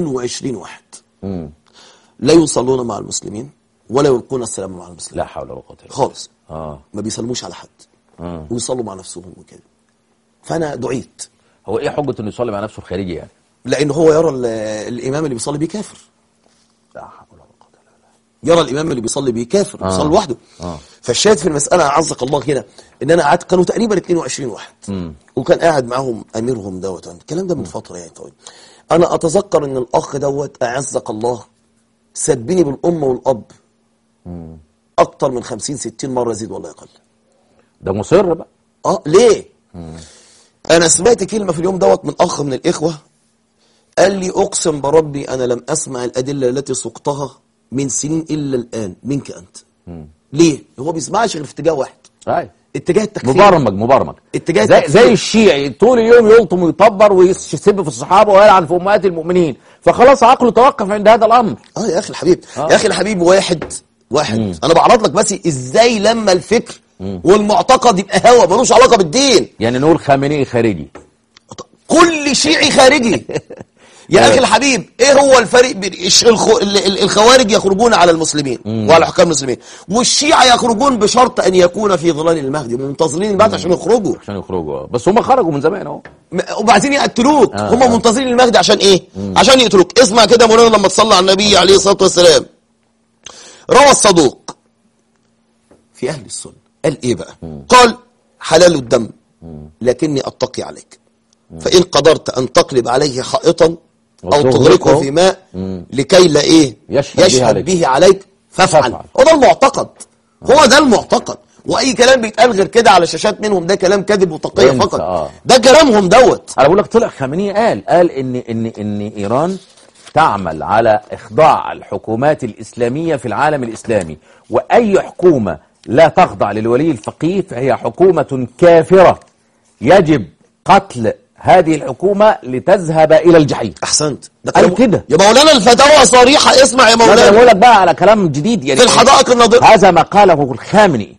22 واحد مم. لا يصلون مع المسلمين ولا يلقون السلام مع المسلمين لا حول ولا قوه الا بالله خالص اه ما بيسلموش على حد اه ويصلوا مع نفسهم وكده فانا دعيت هو ايه حجه انه يصلي مع نفسه الخارجي يعني لان هو يرى ال- الامام اللي بيصلي بيه كافر لا حول ولا قوه الا بالله يرى الامام اللي بيصلي بيه كافر آه. بيصلي لوحده آه. فالشاهد في المساله عزك الله هنا ان انا قعدت كانوا تقريبا 22 واحد وكان قاعد معاهم اميرهم دوت الكلام ده من فتره يعني طويل انا اتذكر ان الاخ دوت اعزك الله سبني بالام والاب اكتر من 50 60 مره يزيد ولا يقل ده مصر بقى اه ليه انا سمعت كلمه في اليوم دوت من اخ من الاخوه قال لي اقسم بربي انا لم اسمع الادله التي سقتها من سنين الا الان منك انت ليه هو بيسمعش غير في اتجاه واحد أيوة. اتجاه التكفير مبرمج مبرمج اتجاه زي, التكفير. زي الشيعي طول اليوم يلطم ويطبر ويسب في الصحابه ويلعن في امهات المؤمنين فخلاص عقله توقف عند هذا الامر اه يا اخي الحبيب آه. يا اخي الحبيب واحد واحد انا بعرض لك بس ازاي لما الفكر والمعتقد يبقى هوى ملوش علاقه بالدين يعني نقول خامنئي خارجي كل شيعي خارجي يا اخي الحبيب ايه هو الفرق بين الش- الخ- ال- ال- الخوارج يخرجون على المسلمين وعلى حكام المسلمين والشيعة يخرجون بشرط ان يكون في ظلال المهدي منتظرين المهدي عشان يخرجوا عشان يخرجوا آه. بس هم خرجوا من زمان اهو م- وبعدين يقتلوك آه، هم آه. منتظرين المهدي عشان ايه عشان يقتلوك اسمع كده يا مولانا لما تصلى على النبي عليه الصلاه والسلام روى الصدوق في اهل السنه قال ايه بقى قال حلال الدم لكني اتقي عليك فان قدرت ان تقلب عليه حائطا او وتغرقه تغرقه في ماء لكي لا ايه يشهد به يشهد عليك. به عليك فافعل فافعل. هو ده المعتقد هو ده المعتقد واي كلام بيتقال غير كده على شاشات منهم ده كلام كذب وتقيه انسى، فقط آه. ده كلامهم دوت انا بقول لك طلع خامنئي قال قال ان ان ان ايران تعمل على اخضاع الحكومات الاسلاميه في العالم الاسلامي واي حكومه لا تخضع للولي الفقيه فهي حكومه كافره يجب قتل هذه الحكومه لتذهب الى الجحيم احسنت ده قال كلام كده. يا مولانا الفتاوى صريحه اسمع يا لا انا مولانا بقول لك بقى على كلام جديد يعني في الحدائق الناظره هذا ما قاله الخامنئي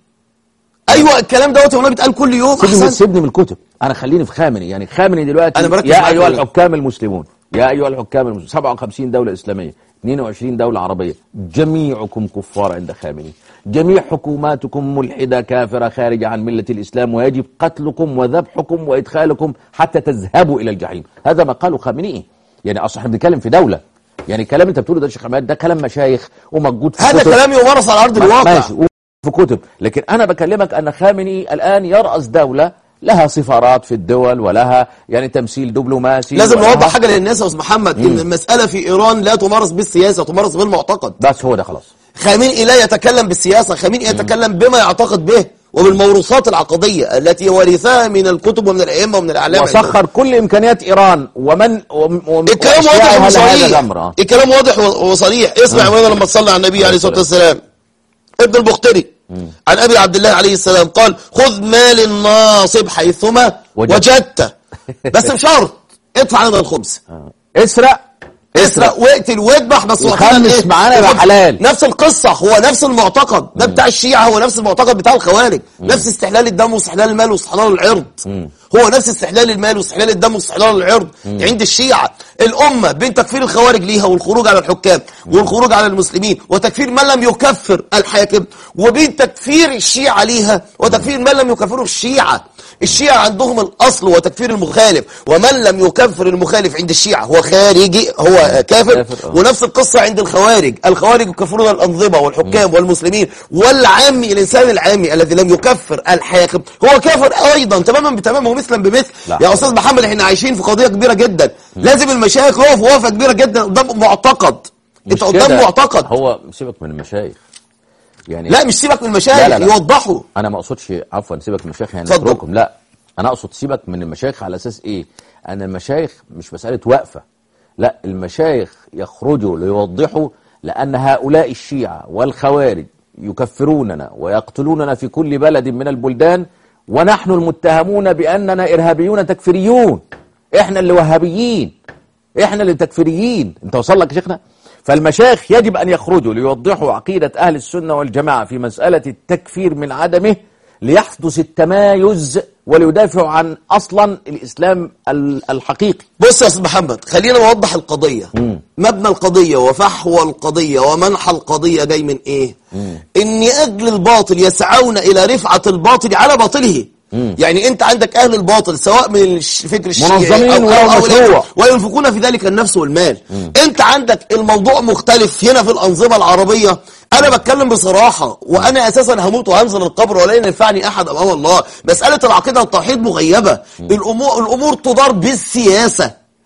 ايوه الكلام دوت يا مولانا بيتقال كل يوم سيبني احسنت سيبني من الكتب انا خليني في خامنئي يعني خامنئي دلوقتي أنا مركز يا معاك ايها والله. الحكام المسلمون يا ايها الحكام المسلمون 57 دوله اسلاميه 22 دوله عربيه جميعكم كفار عند خامنئي جميع حكوماتكم ملحده كافره خارجه عن مله الاسلام ويجب قتلكم وذبحكم وادخالكم حتى تذهبوا الى الجحيم هذا ما قاله خامنئي يعني اصلا احنا بنتكلم في دوله يعني الكلام انت بتقوله ده يا شيخ عماد ده كلام مشايخ وموجود في هذا كتب. كلام يمارس على ارض الواقع ماشي في كتب لكن انا بكلمك ان خامنئي الان يراس دوله لها سفارات في الدول ولها يعني تمثيل دبلوماسي لازم ولها- نوضح حاجه للناس يا استاذ محمد ان المساله في ايران لا تمارس بالسياسه تمارس بالمعتقد بس هو ده خلاص خامنئي لا يتكلم بالسياسه خامنئي يتكلم بما يعتقد به وبالموروثات العقديه التي ورثها من الكتب ومن الائمه ومن الاعلام وسخر كل امكانيات ايران ومن وم- وم- الكلام وأشياعها واضح لهذا وصريح الامر آه. الكلام واضح و- وصريح اسمع وانا لما تصلي على النبي عليه الصلاه والسلام ابن البختري عن ابي عبد الله عليه السلام قال خذ مال الناصب حيثما وجدت. وجدت بس بشرط ادفع لنا الخبز اسرق اسرق واقتل واذبح بس وخمس وأخيراً إيه؟ معانا يبقى وخد- حلال. نفس القصة هو نفس المعتقد ده بتاع الشيعة هو نفس المعتقد بتاع الخوارج نفس استحلال الدم واستحلال المال واستحلال العرض هو نفس استحلال المال واستحلال الدم واستحلال العرض عند الشيعة الأمة بين تكفير الخوارج ليها والخروج على الحكام والخروج على المسلمين وتكفير من لم يكفر الحاكم وبين تكفير الشيعة ليها وتكفير من لم يكفره الشيعة الشيعة عندهم الأصل وتكفير المخالف ومن لم يكفر المخالف عند الشيعة هو خارجي هو كافر كافر، آه. ونفس القصة عند الخوارج الخوارج يكفرون الأنظمة والحكام والمسلمين والعامي الإنسان العامي الذي لم يكفر الحاكم هو كافر أيضا تماما بتمام ومثلا بمثل لا. يا أستاذ محمد احنا عايشين في قضية كبيرة جدا لازم المشايخ يقفوا وقفة كبيرة جدا قدام معتقد انت مش قدام كده. معتقد هو سيبك من المشايخ يعني لا مش سيبك من المشايخ لا، لا، لا. يوضحوا انا ما اقصدش عفوا سيبك من المشايخ يعني اتفضل. اتركهم لا انا اقصد سيبك من المشايخ على اساس ايه ان المشايخ مش مساله وقفه لا المشايخ يخرجوا ليوضحوا لان هؤلاء الشيعه والخوارج يكفروننا ويقتلوننا في كل بلد من البلدان ونحن المتهمون باننا ارهابيون تكفيريون احنا اللي وهابيين احنا اللي تكفيريين انت وصل لك يا شيخنا فالمشايخ يجب ان يخرجوا ليوضحوا عقيده اهل السنه والجماعه في مساله التكفير من عدمه ليحدث التمايز وليدافعوا عن اصلا الاسلام ال- الحقيقي بص يا استاذ محمد خلينا نوضح القضية مبنى القضية وفحوى القضية ومنحى القضية جاي من ايه ان اجل الباطل يسعون الى رفعة الباطل على باطله يعني انت عندك اهل الباطل سواء من الش- الفكر الشيعي منظمين أو- أو- ولو أو مشروع. وينفقون في ذلك النفس والمال انت عندك الموضوع مختلف هنا في الانظمه العربيه انا بتكلم بصراحه وانا اساسا هموت وهنزل القبر ولن ينفعني احد امام الله مساله العقيده والتوحيد مغيبه الامور الامور تدار بالسياسه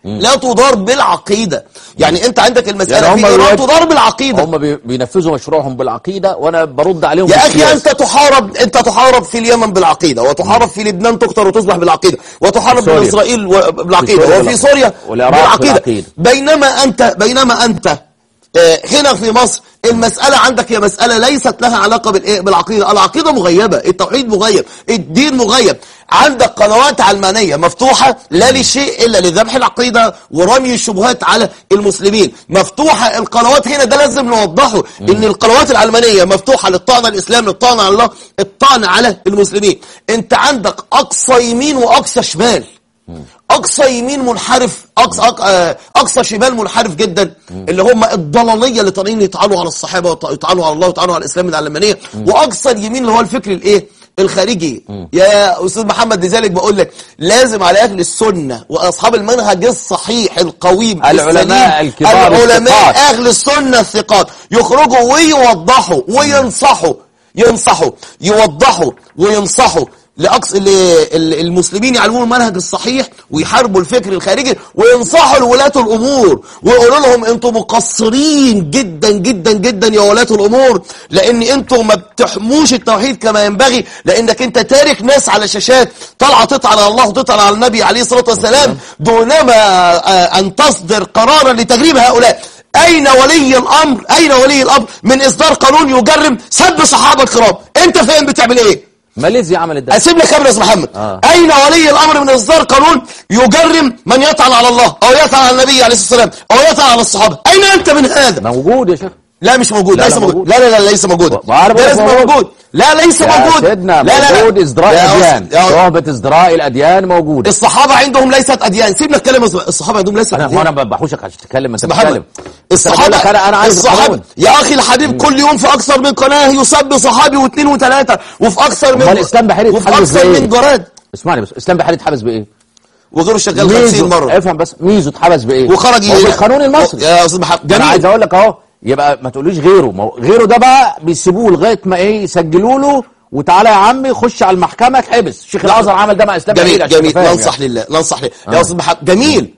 لا تدار بالعقيده يعني انت عندك المساله يعني في هم ايران بيواجه- تدار بالعقيده هم بي- بينفذوا مشروعهم بالعقيده وانا برد عليهم يا في اخي السياسة. انت تحارب انت تحارب في اليمن بالعقيده وتحارب في لبنان تقتل وتصبح بالعقيده وتحارب سوريا. باسرائيل و- في بالعقيده سوريا وفي بالعقيدة. سوريا والعراق بالعقيده بالعقيدة. بينما انت بينما انت آه، هنا في مصر المسألة عندك هي مسألة ليست لها علاقة بالإيه؟ بالعقيدة العقيدة مغيبة التوحيد مغيب الدين مغيب عندك قنوات علمانية مفتوحة لا لشيء إلا لذبح العقيدة ورمي الشبهات على المسلمين مفتوحة القنوات هنا ده لازم نوضحه إن القنوات العلمانية مفتوحة للطعن على الإسلام للطعن على الله الطعن على المسلمين أنت عندك أقصى يمين وأقصى شمال اقصى يمين منحرف اقصى أق- آه، اقصى شمال منحرف جدا اللي هم الضلاليه اللي طالعين يطعنوا على الصحابه ويطعنوا على الله ويطعنوا على الاسلام من العلمانيه واقصى اليمين اللي هو الفكر الايه الخارجي يا استاذ محمد لذلك بقول لك لازم على اهل السنه واصحاب المنهج الصحيح القويم العلماء السليم، الكبار العلماء الثقات. اهل السنه الثقات يخرجوا ويوضحوا وينصحوا ينصحوا يوضحوا وينصحوا لأقصى المسلمين يعلمون المنهج الصحيح ويحاربوا الفكر الخارجي وينصحوا لولاة الأمور ويقولوا لهم انتم مقصرين جدا جدا جدا يا ولاة الأمور لأن انتم ما بتحموش التوحيد كما ينبغي لأنك انت تارك ناس على شاشات طالعة تطعن على الله وتطعن على النبي عليه الصلاة والسلام دونما آه، أن تصدر قرارا لتجريب هؤلاء أين ولي الأمر أين ولي الأمر من إصدار قانون يجرم سب صحابة الكرام أنت فين بتعمل إيه ماليزيا عملت ده اسيب لك خبر يا استاذ محمد آه. اين ولي الامر من اصدار قانون يجرم من يطعن على الله او يطعن على النبي عليه الصلاه والسلام او يطعن على الصحابه اين انت من هذا موجود يا شيخ لا مش موجود لا، ليس لا، موجود موجود. لا لا لا ليس موجود ما عارف ليس إيه موجود. موجود لا ليس يا موجود سيدنا لا لا لا موجود ازدراء يا الاديان أستاذ- يا شعبة ازدراء الاديان موجودة الصحابه عندهم ليست اديان سيبنا الكلام يا أستاذ- الصحابه عندهم ليست انا هو اديان انا بحوشك عشان تتكلم انت محمد بتتكلم الصحابة بقول لك أنا- أنا عايز الصحابة قانون. يا أخي الحبيب كل يوم في أكثر من قناة يسب صحابي واثنين وثلاثة وفي أكثر من أمال الإسلام بحيري وفي يتحدث أكثر بإيه؟ من جراد اسمعني بس اسلام بحري اتحبس بايه؟ وغيره شغال 50 ميزو مرة افهم بس ميزو اتحبس بايه؟ وخرج هو ي- بالقانون المصري يا أستاذ محمد انا جميل عايز اقول لك اهو يبقى ما تقوليش غيره ما هو غيره ده بقى بيسيبوه لغايه ما ايه يسجلوا له وتعالى يا عمي خش على المحكمه اتحبس شيخ الازهر عمل ده مع اسلام بحري جميل عشان جميل تبقى فاهم ننصح يعني. لله ننصح لله يا استاذ محمد جميل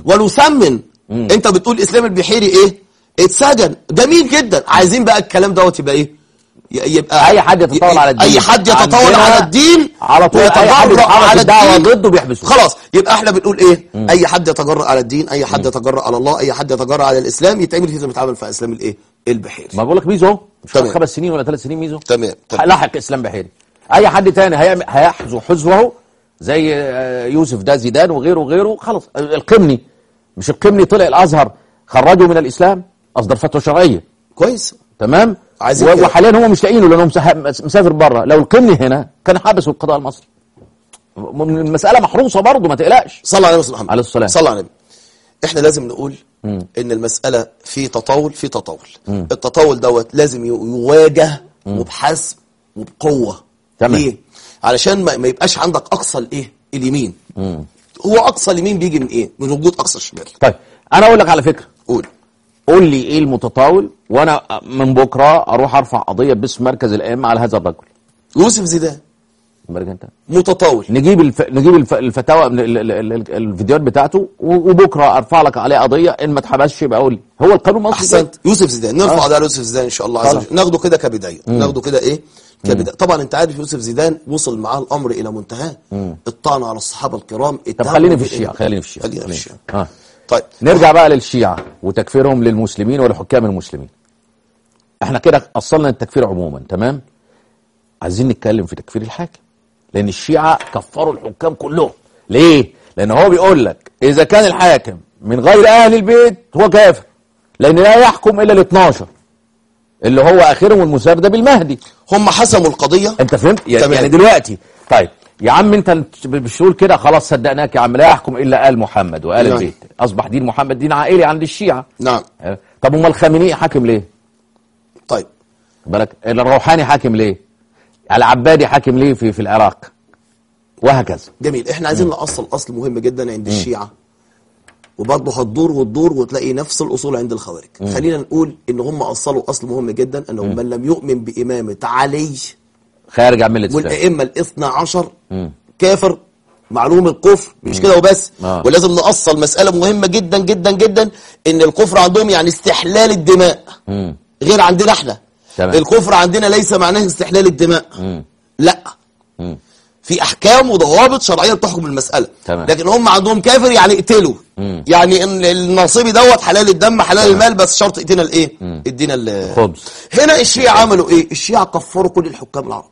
ونثمن انت بتقول اسلام البحيري ايه اتسجن جميل جدا عايزين بقى الكلام دوت يبقى ايه ي- يبقى اي حد يتطاول على الدين اي حد يتطاول عندنا على الدين على طول اي حد ويتجرأ يتحرك على الدعوه الدين ضده بيحبسوه خلاص يبقى احنا بنقول ايه اي حد يتجرأ على الدين اي حد يتجرأ على الله اي حد يتجرأ على الاسلام يتعمل فيه زي ما اتعمل في اسلام الايه البحيري ما بقول لك ميزو اهو مش تمام. فاكر خمس سنين ولا ثلاث سنين ميزو تمام تمام لاحق اسلام بحيري اي حد تاني هيعمل هيحذو حذوه زي آه، يوسف ده زيدان وغيره وغيره خلاص القمني مش القمني طلع الازهر خرجه من الاسلام اصدر فتوى شرعيه كويس تمام عايزين و- كده. وحاليا هو مش لاقيينه لانه مسح- مسافر بره لو القمني هنا كان حبسه القضاء المصري م- المساله محروسه برضه ما تقلقش صلى على النبي محمد عليه الصلاة. صلى على النبي احنا لازم نقول ان المسألة في تطاول في تطاول التطاول دوت لازم ي- يواجه وبحسم وبقوة تمام. ليه علشان ما, ما يبقاش عندك اقصى الايه اليمين هو اقصى اليمين بيجي من ايه من وجود اقصى الشمال طيب انا اقول لك على فكره قول قول لي ايه المتطاول وانا من بكره اروح ارفع قضيه باسم مركز الائمه على هذا الرجل يوسف زيدان مركز انت متطاول نجيب الف... نجيب الف... الفتاوى من ال... ال... ال... ال- الفيديوهات بتاعته و- وبكره ارفع لك عليه قضيه ان ما اتحبسش يبقى قول لي هو القانون المصري كده. احسنت يوسف زيدان نرفع آه. آه. على يوسف زيدان ان شاء الله عز خلاص. وجل ناخده كده كبدايه ناخده كده ايه كبدايه طبعا انت عارف يوسف زيدان وصل معاه الامر الى منتهاه الطعن على الصحابه الكرام طب اتهموا خليني في بالإيه؟ الشيعه خليني في الشيعه خلينا في الشيعه اه طيب نرجع بقى للشيعة وتكفيرهم للمسلمين ولحكام المسلمين احنا كده أصلنا التكفير عموما تمام عايزين نتكلم في تكفير الحاكم لأن الشيعة كفروا الحكام كلهم ليه؟ لأن هو بيقول لك إذا كان الحاكم من غير أهل البيت هو كافر لأن لا يحكم إلا ال 12 اللي هو آخرهم المساردة بالمهدي هم حسموا القضيه انت فهمت يعني, تمام. يعني دلوقتي طيب يا عم انت مش تقول كده خلاص صدقناك يا عم لا يحكم الا ال محمد وال نعم. البيت اصبح دين محمد دين عائلي عند الشيعه نعم اه. طب امال الخامنئي حاكم ليه طيب بالك الروحاني حاكم ليه العبادي حاكم ليه في في العراق وهكذا جميل احنا عايزين نأصل اصل مهم جدا عند الشيعه وبرضه هتدور وتدور وتلاقي نفس الاصول عند الخوارج خلينا نقول ان هم اصلوا اصل مهم جدا انه من لم يؤمن بامامه علي خارج عن مله الاسلام والائمه الاثنى عشر كافر معلوم الكفر مش كده وبس آه. ولازم نأصل مسألة مهمة جدا جدا جدا ان الكفر عندهم يعني استحلال الدماء مم. غير عندنا احنا تمام. الكفر عندنا ليس معناه استحلال الدماء مم. لا مم. في احكام وضوابط شرعيه بتحكم المساله تمام. لكن هم عندهم كافر يعني اقتله مم. يعني ان الناصبي دوت حلال الدم حلال المال بس شرط ادينا الايه ادينا ال- خبز. هنا الشيعة عملوا ايه الشيعة كفروا كل الحكام العرب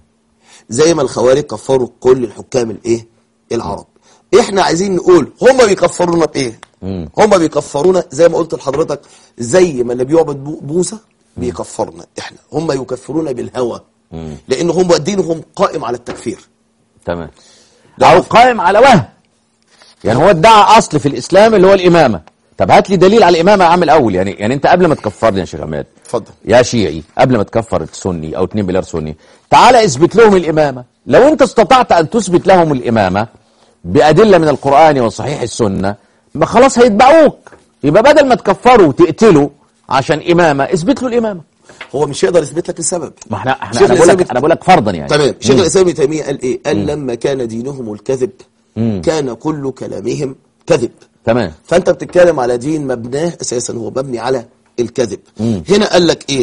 زي ما الخوارج كفروا كل الحكام الايه العرب احنا عايزين نقول هم بيكفرونا بايه هم بيكفرونا زي ما قلت لحضرتك زي ما اللي بيعبد بو- موسى بيكفرنا احنا هم يكفرونا بالهوى لان هم دينهم قائم على التكفير تمام ده او عرف. قائم على وهم يعني هو ادعى اصل في الاسلام اللي هو الامامه طب هات لي دليل على الامامه يا عم الاول يعني يعني انت قبل ما تكفرني يا شيخ عماد اتفضل يا شيعي قبل ما تكفر السني او 2 مليار سني تعال اثبت لهم الامامه لو انت استطعت ان تثبت لهم الامامه بادله من القران وصحيح السنه ما خلاص هيتبعوك يبقى بدل ما تكفروا وتقتلوا عشان امامه اثبت له الامامه هو مش هيقدر يثبت لك السبب ما احنا احنا شيخ انا بقول الإسلام لك انا بقول لك فرضا يعني تمام شيخ مم. الاسلام ابن تيميه قال ايه قال لما كان دينهم الكذب كان كل كلامهم كذب تمام فانت بتتكلم على دين مبناه اساسا هو مبني على الكذب هنا قال لك ايه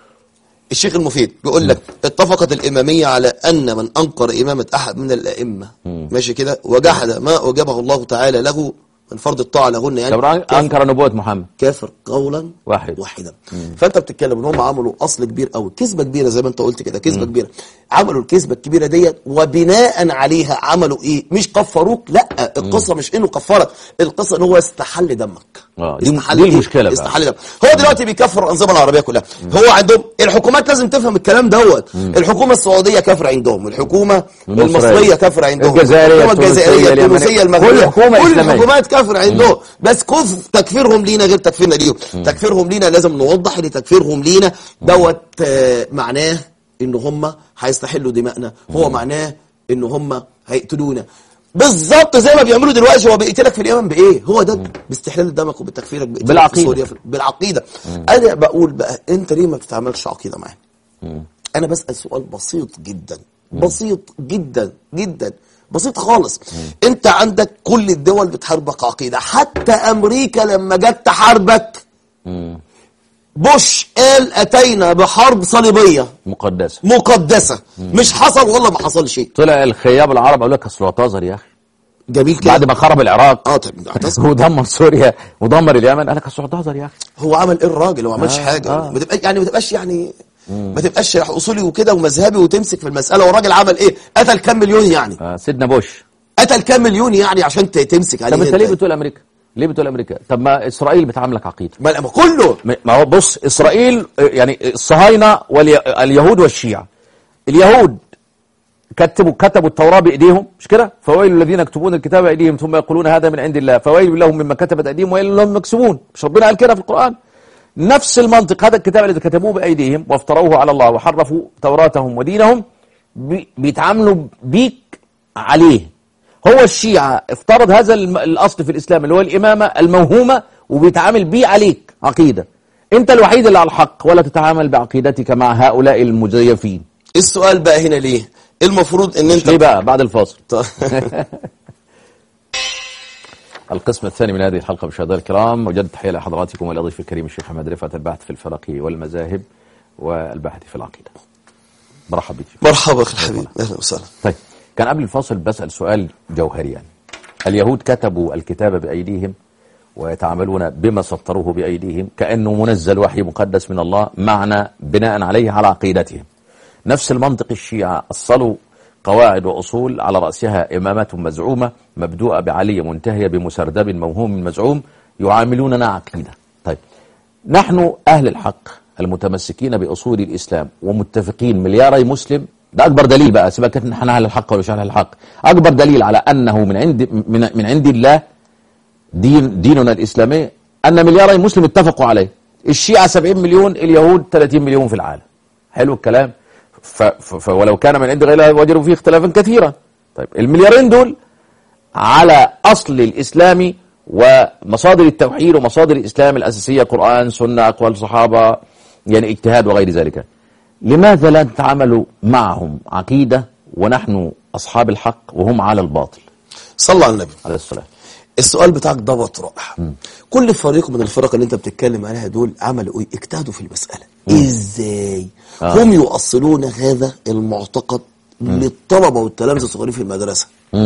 الشيخ المفيد بيقول لك اتفقت الاماميه على ان من انكر امامه احد من الائمه ماشي كده وجحد ما اوجبه الله تعالى له من فرض الطاعه لهن يعني طب كافر- انكر نبوه محمد كافر قولا واحد. واحدا فانت بتتكلم ان هم عملوا اصل كبير قوي كذبه كبيره زي ما انت قلت كده كذبه كبيره عملوا الكذبه الكبيره ديت وبناء عليها عملوا ايه مش كفروك لا القصه مش انه كفرك القصه ان هو استحل دمك آه، دي- استحل دي إيه؟ المشكلة بقى. استحل دمك هو دلوقتي بيكفر الانظمه العربيه كلها هو عندهم الحكومات لازم تفهم الكلام دوت الحكومه السعوديه كافره عندهم الحكومه المصرية. المصريه كافره عندهم الجزائريه، الحكومه الجزائريه التونسية، اليمنية. التونسيه كل المغربيه حكومة كل إسلامية. الحكومات كافر عندهم بس كف تكفيرهم لينا غير تكفيرنا ليهم تكفيرهم لينا لازم نوضح ان تكفيرهم لينا دوت آه، معناه ان هم هيستحلوا دماءنا هو معناه ان هم هيقتلونا بالظبط زي ما بيعملوا دلوقتي هو بيقتلك في اليمن بايه هو ده باستحلال دمك وبتكفيرك بيقتلك في بالعقيدة. سوريا في- بالعقيده انا بقول بقى انت ليه ما بتتعاملش عقيده معاه انا بسال سؤال بسيط جدا بسيط جدا جدا بسيط خالص انت عندك كل الدول بتحاربك عقيده حتى امريكا لما جت تحاربك بوش قال اتينا بحرب صليبيه مقدسه مقدسه مش حصل ولا ما حصل شيء طلع الخياب العرب قالوا لك اصل هو اعتذر يا اخي جميل كده بعد ما خرب العراق اه طب اعتذر. ودمر سوريا ودمر اليمن قال لك اصل هو اعتذر يا اخي هو عمل ايه الراجل هو ما عملش آه، حاجه آه. ما تبقاش يعني ما تبقاش يعني ما تبقاش اصولي وكده ومذهبي وتمسك في المساله والراجل عمل ايه قتل كام مليون يعني آه سيدنا بوش قتل كام مليون يعني عشان ت- تمسك عليه طب انت ليه بتقول امريكا ليه بتقول امريكا طب ما اسرائيل بتعاملك عقيده ما ما كله م- ما هو بص اسرائيل آه، يعني الصهاينه واليهود والشيعه اليهود كتبوا كتبوا التوراه بايديهم مش كده فويل الذين يكتبون الكتاب بايديهم ثم يقولون هذا من عند الله فويل لهم مما كتبت ايديهم ويل لهم مما يكسبون مش ربنا قال كده في القران نفس المنطق هذا الكتاب الذي كتبوه بايديهم وافتروه على الله وحرفوا توراتهم ودينهم بي- بيتعاملوا بيك عليه هو الشيعة افترض هذا الم- الأصل في الإسلام اللي هو الإمامة الموهومة وبيتعامل بيه عليك عقيدة أنت الوحيد اللي على الحق ولا تتعامل بعقيدتك مع هؤلاء المزيفين السؤال بقى هنا ليه المفروض ان انت ليه بقى بعد الفاصل طيب. القسم الثاني من هذه الحلقة مشاهدينا الكرام وجد تحية لحضراتكم والأضيف الكريم الشيخ محمد رفعت الباحث في الفلك والمذاهب والباحث في العقيدة مرحبا بك مرحبا اخي الحبيب اهلا وسهلا طيب كان قبل الفاصل بسأل سؤال جوهري يعني اليهود كتبوا الكتاب بأيديهم ويتعاملون بما سطروه بأيديهم كأنه منزل وحي مقدس من الله معنى بناء عليه على عقيدتهم نفس المنطق الشيعة أصلوا قواعد وأصول على رأسها إمامات مزعومة مبدوءة بعلي منتهية بمسردب موهوم مزعوم يعاملوننا عقيدة طيب نحن أهل الحق المتمسكين بأصول الإسلام ومتفقين ملياري مسلم ده أكبر دليل بقى سيبك إن احنا أهل الحق ولا مش أهل الحق أكبر دليل على أنه من عند من, من عند الله دين ديننا الإسلامي أن ملياري مسلم اتفقوا عليه الشيعة 70 مليون اليهود 30 مليون في العالم حلو الكلام ف ف ف ولو كان من عند غير الله وجدوا فيه اختلافا كثيرا طيب المليارين دول على أصل الإسلام ومصادر التوحيد ومصادر الإسلام الأساسية قرآن سنة أقوال صحابة يعني اجتهاد وغير ذلك لماذا لا نتعامل معهم عقيدة ونحن أصحاب الحق وهم على الباطل صلى على النبي عليه السلام السؤال بتاعك ضبط رائع كل فريق من الفرق اللي انت بتتكلم عليها دول عملوا ايه اجتهدوا في المسألة ازاي آه. هم يؤصلون هذا المعتقد للطلبة والتلامذة الصغيرين في المدرسة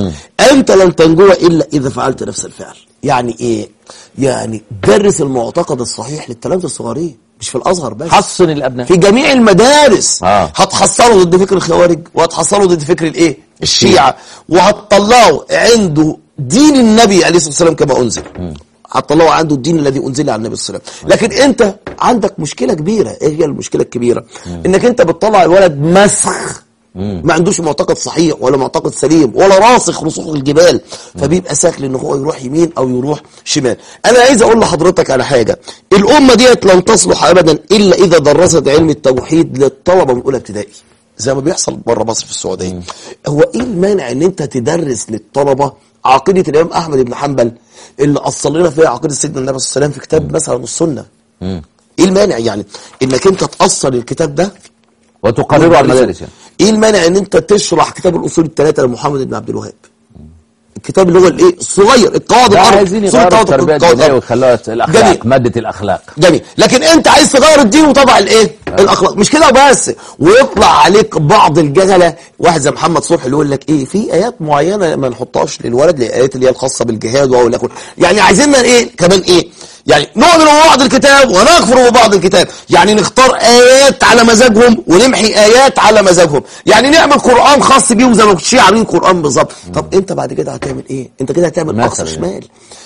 انت لن تنجو الا اذا فعلت نفس الفعل يعني ايه يعني درس المعتقد الصحيح للتلامذة الصغيرين مش في الازهر بس حصن الابناء في جميع المدارس آه. هتحصلوا ضد فكر الخوارج وهتحصلوا ضد فكر الايه الشيعة وهتطلعوا عنده دين النبي عليه الصلاة والسلام كما أنزل هتطلعوا عنده الدين الذي أنزل على النبي صلى الله عليه وسلم لكن أنت عندك مشكلة كبيرة إيه هي المشكلة الكبيرة إنك أنت بتطلع الولد مسخ ما عندوش معتقد صحيح ولا معتقد سليم ولا راسخ رسوخ الجبال فبيبقى سهل ان هو يروح يمين او يروح شمال انا عايز اقول لحضرتك على حاجه الامه ديت لن تصلح ابدا الا اذا درست علم التوحيد للطلبه من اولى ابتدائي زي ما بيحصل بره مصر في السعوديه هو ايه المانع ان انت تدرس للطلبه عقيده الامام احمد بن حنبل اللي اصل لنا فيها عقيده سيدنا النبي صلى الله عليه وسلم في كتاب مثلا السنه ايه المانع يعني انك انت تاصل الكتاب ده وتقرروا على المدارس يعني ايه المانع ان انت تشرح كتاب الاصول الثلاثه لمحمد بن عبد الوهاب الكتاب اللي هو الايه الصغير القواعد لا الاربع عايزين أصول يغيروا القواعد- التربيه القواعد الدينيه الأربع. ويخلوها الاخلاق جميل. ماده الاخلاق جميل لكن انت عايز تغير الدين وطبع الايه الاخلاق مش كده وبس ويطلع عليك بعض الجهله واحد زي محمد صبحي اللي يقول لك ايه في ايات معينه ما نحطهاش للولد الايات اللي هي الخاصه بالجهاد واقول لك يعني عايزيننا ايه كمان ايه يعني نؤمن ببعض الكتاب ونكفر ببعض الكتاب يعني نختار ايات على مزاجهم ونمحي ايات على مزاجهم يعني نعمل قران خاص بيهم زي ما الشيعة عاملين قران بالظبط طب انت بعد كده هتعمل ايه انت كده هتعمل اقصى مثلاً. شمال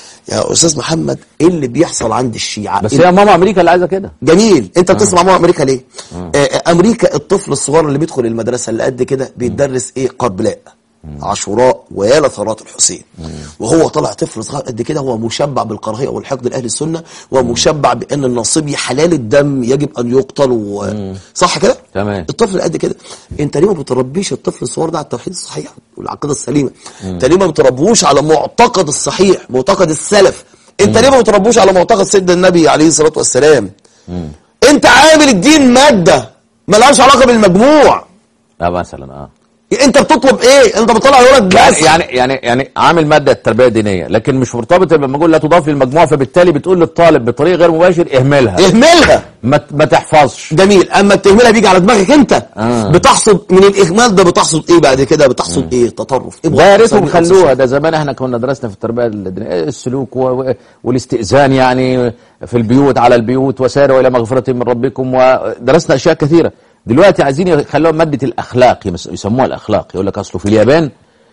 يا استاذ محمد ايه اللي بيحصل عند الشيعة بس إيه هي ماما امريكا اللي عايزه كده جميل انت بتسمع ماما امريكا ليه آه. آه امريكا الطفل الصغير اللي بيدخل المدرسه اللي قد كده بيتدرس ايه قبلاء عاشوراء ويا لثرات الحسين وهو طلع طفل صغير قد كده هو مشبع بالكراهيه والحقد لاهل السنه ومشبع بان الناصبي حلال الدم يجب ان يقتل و... صح كده تمام. الطفل اللي قد كده انت ليه ما بتربيش الطفل الصغير ده على التوحيد الصحيح والعقيده السليمه انت ليه ما بتربوش على معتقد الصحيح معتقد السلف انت ليه ما بتربوش على معتقد سيدنا النبي عليه الصلاه والسلام انت عامل الدين ماده ملهاش علاقه بالمجموع اه مثلا اه انت بتطلب ايه انت بتطلع الولد يعني بس يعني يعني يعني عامل ماده التربيه الدينيه لكن مش مرتبطه لما اقول لا تضاف للمجموعه فبالتالي بتقول للطالب بطريقه غير مباشر اهملها اهملها ما ت- ما تحفظش جميل اما التهميلها بيجي على دماغك انت آه. بتحصد من الاهمال ده بتحصد ايه بعد كده بتحصد ايه تطرف ايه ده يا ريتهم بتحصد إيه؟ خلوها ده زمان احنا كنا درسنا في التربيه الدينيه السلوك و... و- والاستئذان يعني في البيوت على البيوت وسارعوا الى مغفره من ربكم ودرسنا اشياء كثيره دلوقتي عايزين يخلوها ماده الاخلاق يمس- يسموها الاخلاق يقول لك اصله في اليابان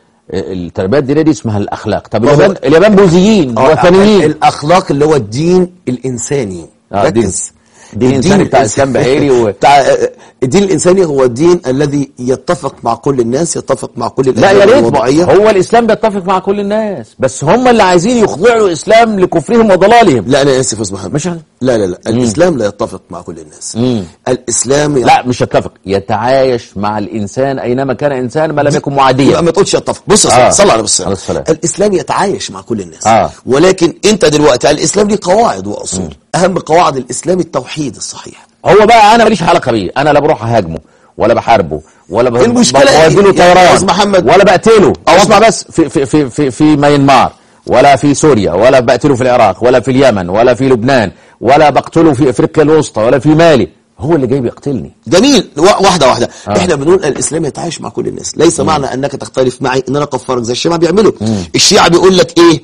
التربيه الدينيه دي اسمها الاخلاق طب ما هو- اليابان اليابان بوذيين آه، وثنيين الاخلاق اللي هو الدين الانساني آه، دين- ركز دين إنساني بتاع الإنس- إسلام بحيري و- بتاع آه، الدين الانساني هو الدين الذي يتفق مع كل الناس يتفق مع كل لا يا الأديان ريت الوضعيه هو الاسلام بيتفق مع كل الناس بس هم اللي عايزين يخضعوا الاسلام لكفرهم وضلالهم لا انا اسف يا استاذ محمد مش أنا. لا لا لا الاسلام لا يتفق مع كل الناس الاسلام لا مش يتفق يتعايش مع الانسان اينما كان انسان ما لم يكن يبقى معاديا ما تقولش يتفق بص يا آه. آه. صلى على النبي عليه الصلاة. الاسلام يتعايش مع كل الناس آه. ولكن انت دلوقتي الاسلام ليه قواعد واصول اهم قواعد الاسلام التوحيد الصحيح هو بقى انا ماليش علاقه بيه انا لا بروح اهاجمه ولا بحاربه ولا ب- المشكلة ب- إيه؟ بودي له يعني يا طيران أستاذ محمد- ولا بقتله أو اسمع بس في في في في, في ميانمار ولا في سوريا ولا بقتله في العراق ولا في اليمن ولا في لبنان ولا بقتله في افريقيا الوسطى ولا في مالي هو اللي جاي بيقتلني جميل و- واحده واحده آه. آه. احنا بنقول الاسلام يتعايش مع كل الناس ليس معنى انك تختلف معي ان انا اكفرك زي الشيعة بيعملوا الشيعة بيقول لك ايه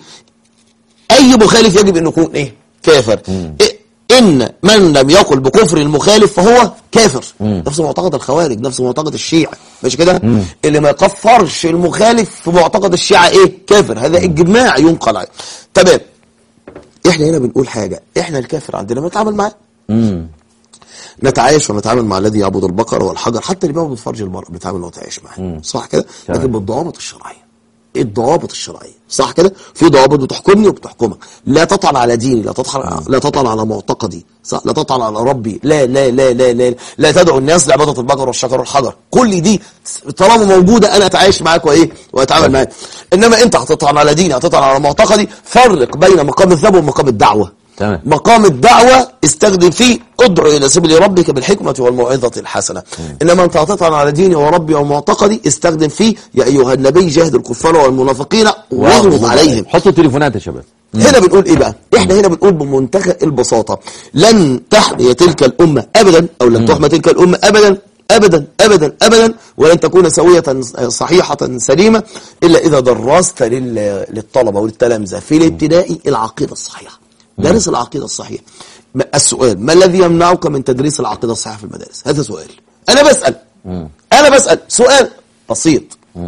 اي مخالف يجب ان يكون ايه كافر إيه؟ ان من لم يقل بكفر المخالف فهو كافر نفس معتقد الخوارج نفس معتقد الشيعة ماشي كده اللي ما يكفرش المخالف في معتقد الشيعة ايه كافر هذا اجماع ينقل عليه تمام احنا هنا بنقول حاجة احنا الكافر عندنا بنتعامل معاه نتعايش ونتعامل مع الذي يعبد البقر والحجر حتى اللي بيعبد فرج المرأة بنتعامل ونتعايش معاه صح كده تمام. لكن بالضوابط الشرعية ايه الضوابط الشرعية صح كده في ضوابط بتحكمني وبتحكمك لا تطعن على ديني لا تطعن لا تطعن على معتقدي صح لا تطعن على ربي لا لا لا لا لا لا تدعو الناس لعبادة البقر والشجر والحجر كل دي طالما موجودة انا اتعايش معاك وايه واتعامل معاك انما انت هتطعن على ديني هتطعن على معتقدي فرق بين مقام الذنب ومقام الدعوة تمام. مقام الدعوة استخدم فيه ادعو إلى سبيل ربك بالحكمة والموعظة الحسنة إنما أنت هتطعن على ديني وربي ومعتقدي استخدم فيه يا أيها النبي جاهد الكفار والمنافقين واغلظ عليهم حطوا التليفونات يا شباب هنا بنقول ايه بقى احنا هنا بنقول بمنتهى البساطة لن تحمي تلك الأمة أبدا أو لن تحمى تلك الأمة أبدا أبدا أبدا أبدا ولن تكون سوية صحيحة سليمة إلا إذا درست لل- للطلبة وللتلامذة في الابتدائي العقيدة الصحيحة درس العقيدة الصحيحة ما- السؤال ما الذي يمنعك من تدريس العقيدة الصحيحة في المدارس هذا سؤال أنا بسأل أنا بسأل سؤال بسيط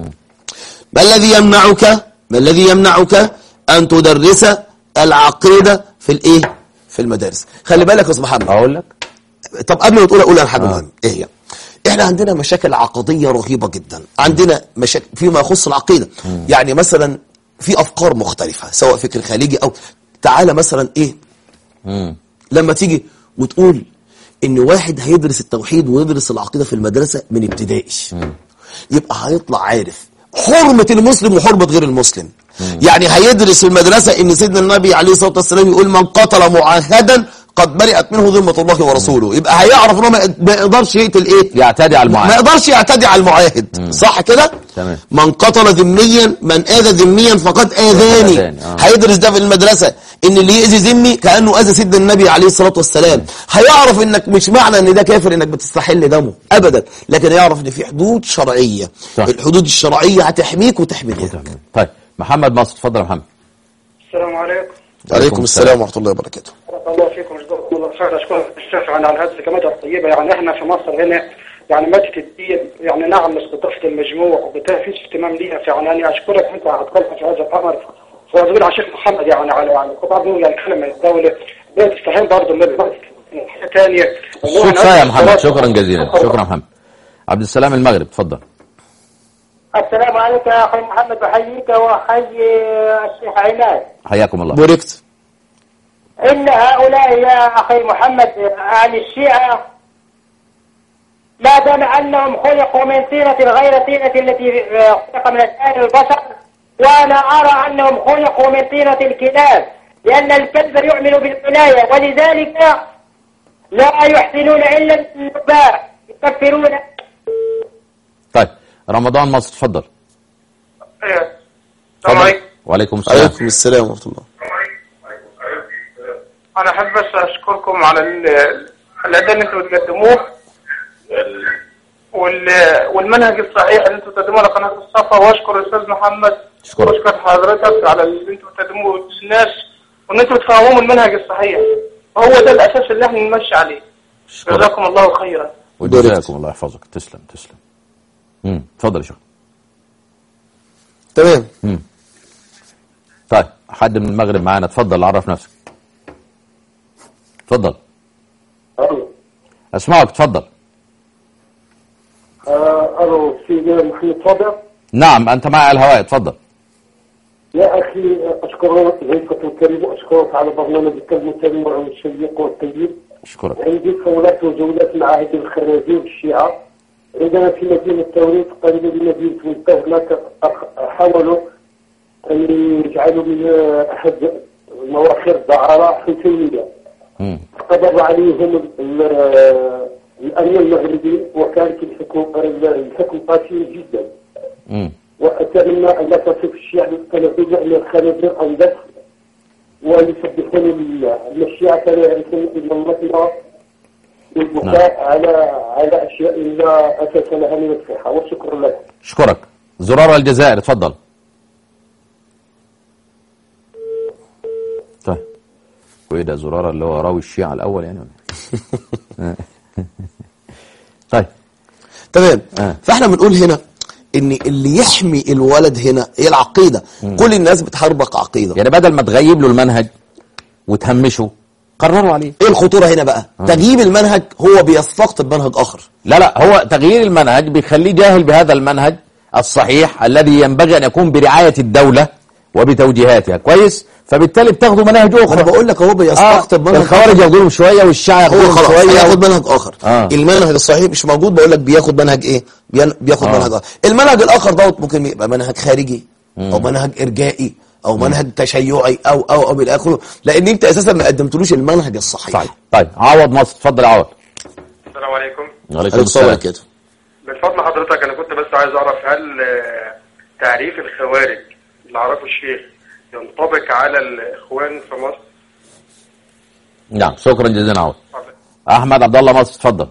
ما الذي يمنعك ما الذي يمنعك أن تدرس العقيدة في الإيه في المدارس خلي بالك يا أستاذ محمد اقول لك طب قبل ما تقول اقول انا حاجه مهمه ايه هي احنا عندنا مشاكل عقديه رهيبه جدا عندنا مشاكل فيما يخص العقيده يعني مثلا في افكار مختلفه سواء فكر خليجي او تعالى مثلا ايه لما تيجي وتقول ان واحد هيدرس التوحيد ويدرس العقيده في المدرسه من ابتدائي يبقى هيطلع عارف حرمه المسلم وحرمه غير المسلم يعني هيدرس في المدرسه ان سيدنا النبي عليه الصلاه والسلام يقول من قتل معاهدا قد برئت منه ذمه الله ورسوله يبقى هيعرف ان هو ما ما يقدرش يقتل ايه يعتدي على ما المعاهد يقدرش يعتدي على المعاهد صح كده تمام. من قتل ذميا من اذى ذميا فقد اذاني أذاني، آه. هيدرس ده في المدرسه ان اللي يأذي ذمي كانه اذى سيدنا النبي عليه الصلاه والسلام هيعرف انك مش معنى ان ده كافر انك بتستحل دمه ابدا لكن يعرف ان في حدود شرعيه صح. الحدود الشرعيه هتحميك وتحمي غيرك طيب محمد مصر اتفضل يا محمد السلام عليكم عليكم السلام ورحمه الله وبركاته بارك الله فيكم جزاكم الله خير اشكرك الشيخ عن عن هذه الكلمات الطيبه يعني احنا في مصر هنا يعني مادة الدين يعني نعم استضافة المجموع وبالتالي فيش اهتمام ليها فيعني انا اشكرك انت على تكلم في هذا الامر وأقول على الشيخ محمد يعني على يعني قطاع بنقول الكلمة الدولة بتستهين برضه من حاجة ثانية الصوت ساعة يا محمد شكرا جزيلا شكرا يا محمد عبد السلام المغرب اتفضل السلام عليك يا اخي محمد بحييك واحيي الشيخ عماد حياكم الله بوركت ان هؤلاء يا اخي محمد عن الشيعه ما دام انهم خلقوا من طينه غير طينه التي خلق من اسنان البشر وانا ارى انهم خلقوا من طينه الكلاب لان الكلب يؤمن بالولايه ولذلك لا يحسنون الا النباء يكفرون طيب رمضان مصر اتفضل السلام اتفضل. عليكم وعليكم السلام عليكم السلام ورحمه الله انا احب بس اشكركم على ال- الاداء اللي انتم بتقدموه وال- والمنهج الصحيح اللي انتم بتقدموه على قناه الصفا واشكر الاستاذ محمد أشكرك. واشكر حضرتك على اللي انتم بتقدموه للناس وان انتم بتفهموهم المنهج الصحيح هو ده الاساس اللي احنا نمشي عليه اشكرك جزاكم الله خيرا وجزاكم الله يحفظك تسلم تسلم امم اتفضل يا شيخ تمام طيب حد من المغرب معانا اتفضل عرف نفسك اتفضل اسمعك اتفضل الو سيدي محمد صادق نعم انت معي على الهواء اتفضل يا اخي اشكرك ضيفك الكريم واشكرك على برنامجك المتنوع والشيق والطيب اشكرك عندي فولات وجولات معاهد الخرازير الشيعة عندنا في مدينة توريد قريبة من مدينة منتهى هناك أخ- حاولوا أن يجعلوا من أحد مواخر الدعارة حسينية مم. قبض عليهم ال- ال- الأمن المغربي وكانت الحكم الحكم قاسي جدا مم. وأتمنى أن لا تصف الشيعة بالتنفيذ أن الخنازير أنذف ويسبحون لله أن الشيعة كانوا يعرفون أن الله بالبكاء على على أشياء لا أساس لها من الصحة وشكرا لك اشكرك زرار الجزائر اتفضل طيب وايه ده زرار اللي هو راوي الشيعة الاول يعني ولا إيه؟ طيب تمام آه. فاحنا بنقول هنا ان اللي يحمي الولد هنا هي العقيده كل الناس بتحاربك عقيده يعني بدل ما تغيب له المنهج وتهمشه قرروا عليه ايه الخطوره هنا بقى تغييب المنهج هو بيستقطب منهج اخر لا لا هو تغيير المنهج بيخليه جاهل بهذا المنهج الصحيح الذي ينبغي ان يكون برعايه الدوله وبتوجيهاتها كويس فبالتالي بتاخدوا مناهج اخرى انا بقول لك هو بيستقطب منهج الخوارج ياخدوهم شويه والشيعة هو ياخدوهم خلاص شويه هياخد منهج اخر آه. المنهج الصحيح مش موجود بقول لك بياخد منهج ايه بين- بياخد آه. منهج اخر المنهج الاخر دوت ممكن يبقى منهج خارجي او منهج ارجائي او منهج تشيعي او او او الى اخره لان انت اساسا ما قدمتلوش المنهج الصحيح صحيح طيب عوض مصر اتفضل يا عوض السلام عليكم وعليكم عليكم السلام السلام كده من فضل حضرتك انا كنت بس عايز اعرف هل آه، تعريف الخوارج اللي عرفه الشيخ ينطبق على الاخوان في مصر نعم شكرا جزيلا عوض احمد عبد الله مصر اتفضل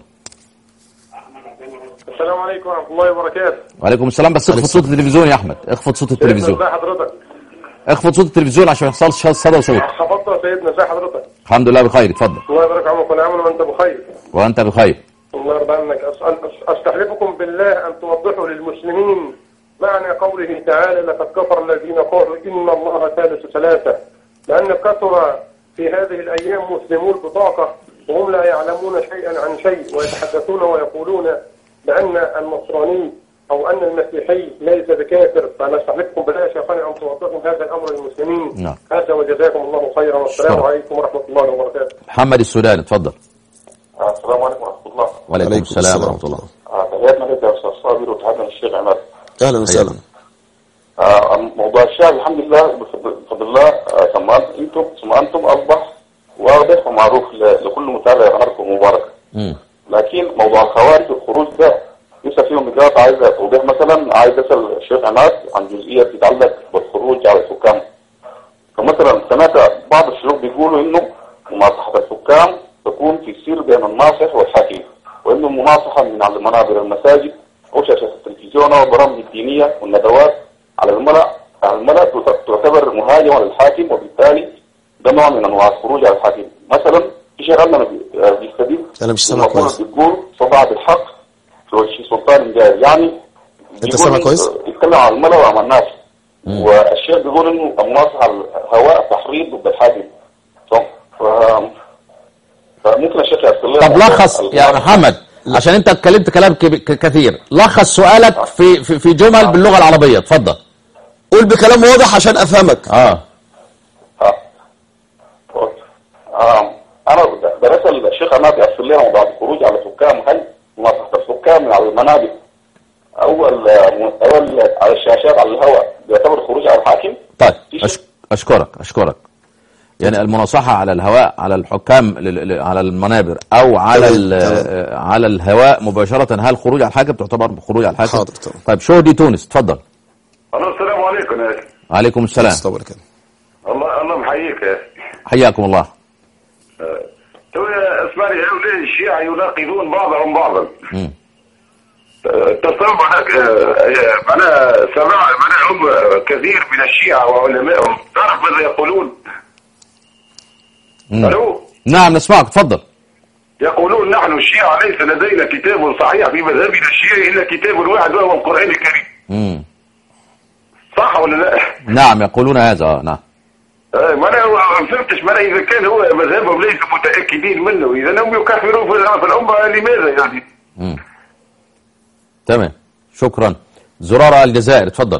السلام عليكم ورحمه الله وبركاته وعليكم السلام بس اخفض صوت التلفزيون يا احمد اخفض صوت التلفزيون ازي حضرتك اخفض صوت التلفزيون عشان ما يحصلش صدى وصوت خبطت يا سيدنا ازي حضرتك الحمد لله بخير اتفضل الله يبارك عمرك ونعم وانت بخير وانت بخير الله يرضى عنك أسأل أس- استحلفكم بالله ان توضحوا للمسلمين معنى قوله تعالى لقد كفر الذين قالوا ان الله ثالث ثلاثه لان كثر في هذه الايام مسلمو البطاقه وهم لا يعلمون شيئا عن شيء ويتحدثون ويقولون بان النصراني او ان المسيحي ليس بكافر فنستحلفكم بالله يا شيخاني ان توضحوا هذا الامر للمسلمين نعم. هذا وجزاكم الله خيرا والسلام شكرا. عليكم ورحمه الله وبركاته محمد السوداني اتفضل السلام عليكم ورحمة الله وعليكم السلام ورحمه الله آه، تحياتنا لك يا أستاذ صابر وتحياتنا للشيخ عماد اهلا وسهلا آه، موضوع الشعب الحمد لله بفضل بفضل الله آه، ثم أنت- انتم ثم انتم اصبح واضح ومعروف ل- لكل متابع قناتكم مبارك مم. لكن موضوع الخوارج والخروج ده لسه فيهم نقاط عايز توضيح مثلا عايز اسال الشيخ عماد عن جزئيه تتعلق بالخروج على الحكام فمثلا سمعت بعض الشيوخ بيقولوا انه مناصحه الحكام تكون في سر بين الناصح والحاكم وانه المناصحه من على منابر المساجد او شاشه التلفزيون او البرامج الدينيه والندوات على الملا على الملا تعتبر مهاجمه للحاكم وبالتالي ده نوع من انواع الخروج على الحاكم مثلا في شيء عندنا بي- آه، بيستدل انا مش سامع كويس بتقول صدع بالحق في وجه سلطان جاهز يعني انت سامع بيقول- كويس؟ يتكلم عن الملا وعن الناس والشيخ بيقول انه الناصح على الهواء تحريض ضد الحاكم ف... ف... فممكن الشيخ يرسل لنا طب لخص ال- يا محمد عشان انت اتكلمت كلام كب- ك- كثير لخص سؤالك في في, في جمل باللغه العربيه اتفضل قول بكلام واضح عشان افهمك اه آه. آه. انا درست الشيخ عماد يرسل لنا موضوع الخروج على الحكام هل مناصحه الحكام من على المنابر او ال- او ال- على الشاشات على الهواء بيعتبر خروج على الحاكم طيب أش... اشكرك اشكرك يعني المناصحه على الهواء على الحكام ل- ل- على المنابر او على تمام، ال- تمام. آه، على الهواء مباشره هل خروج على الحاكم تعتبر خروج على الحاكم حاضر، تمام. طيب شهدي تونس اتفضل الو السلام عليكم يا اخي عليكم السلام استوى كده الله الله محييك يا اخي حياكم الله تو يا اسمعني هؤلاء الشيعة يناقضون بعضهم بعضا مم. آه، تصور معناك آه، معناها سمع معناها هم كثير من الشيعة وعلمائهم تعرف ماذا يقولون مم. الو نعم نسمعك اتفضل يقولون نحن الشيعة ليس لدينا كتاب صحيح في مذهبنا الشيعي الا كتاب واحد وهو القرآن الكريم مم. صح ولا لا؟ نعم يقولون هذا آه، نعم آه، ما انا ما فهمتش ما أنا اذا كان هو مذهبهم ليسوا متاكدين منه اذا هم يكفرون في في الامه لماذا يعني؟ مم. تمام شكرا زرارة الجزائر اتفضل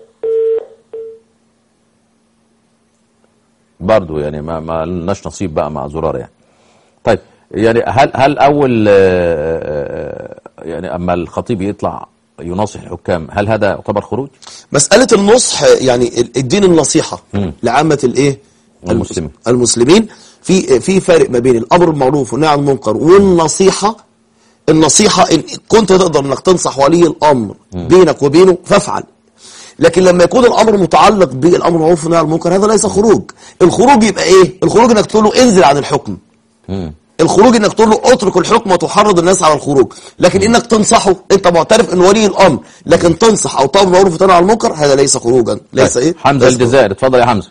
برضو يعني ما ما لناش نصيب بقى مع زرارة يعني طيب يعني هل هل اول آه، آه، يعني اما الخطيب يطلع يناصح الحكام هل هذا يعتبر خروج؟ مسألة النصح يعني ال- الدين النصيحة مم. لعامة الايه المسلمين. المسلمين في في فرق ما بين الامر بالمعروف والنهي عن المنكر والنصيحة النصيحة ان كنت تقدر انك تنصح ولي الامر بينك وبينه فافعل لكن لما يكون الامر متعلق بالامر بالمعروف والنهي عن المنكر هذا ليس خروج الخروج يبقى ايه الخروج انك تقول له انزل عن الحكم مم. الخروج انك تقول له اترك الحكم وتحرض الناس على الخروج لكن انك تنصحه انت معترف ان ولي الامر لكن تنصح او تامر بالمعروف وتنهى عن المنكر هذا ليس خروجا ليس طيب. ايه حمزة ليس خروج. الجزائر اتفضل يا حمزة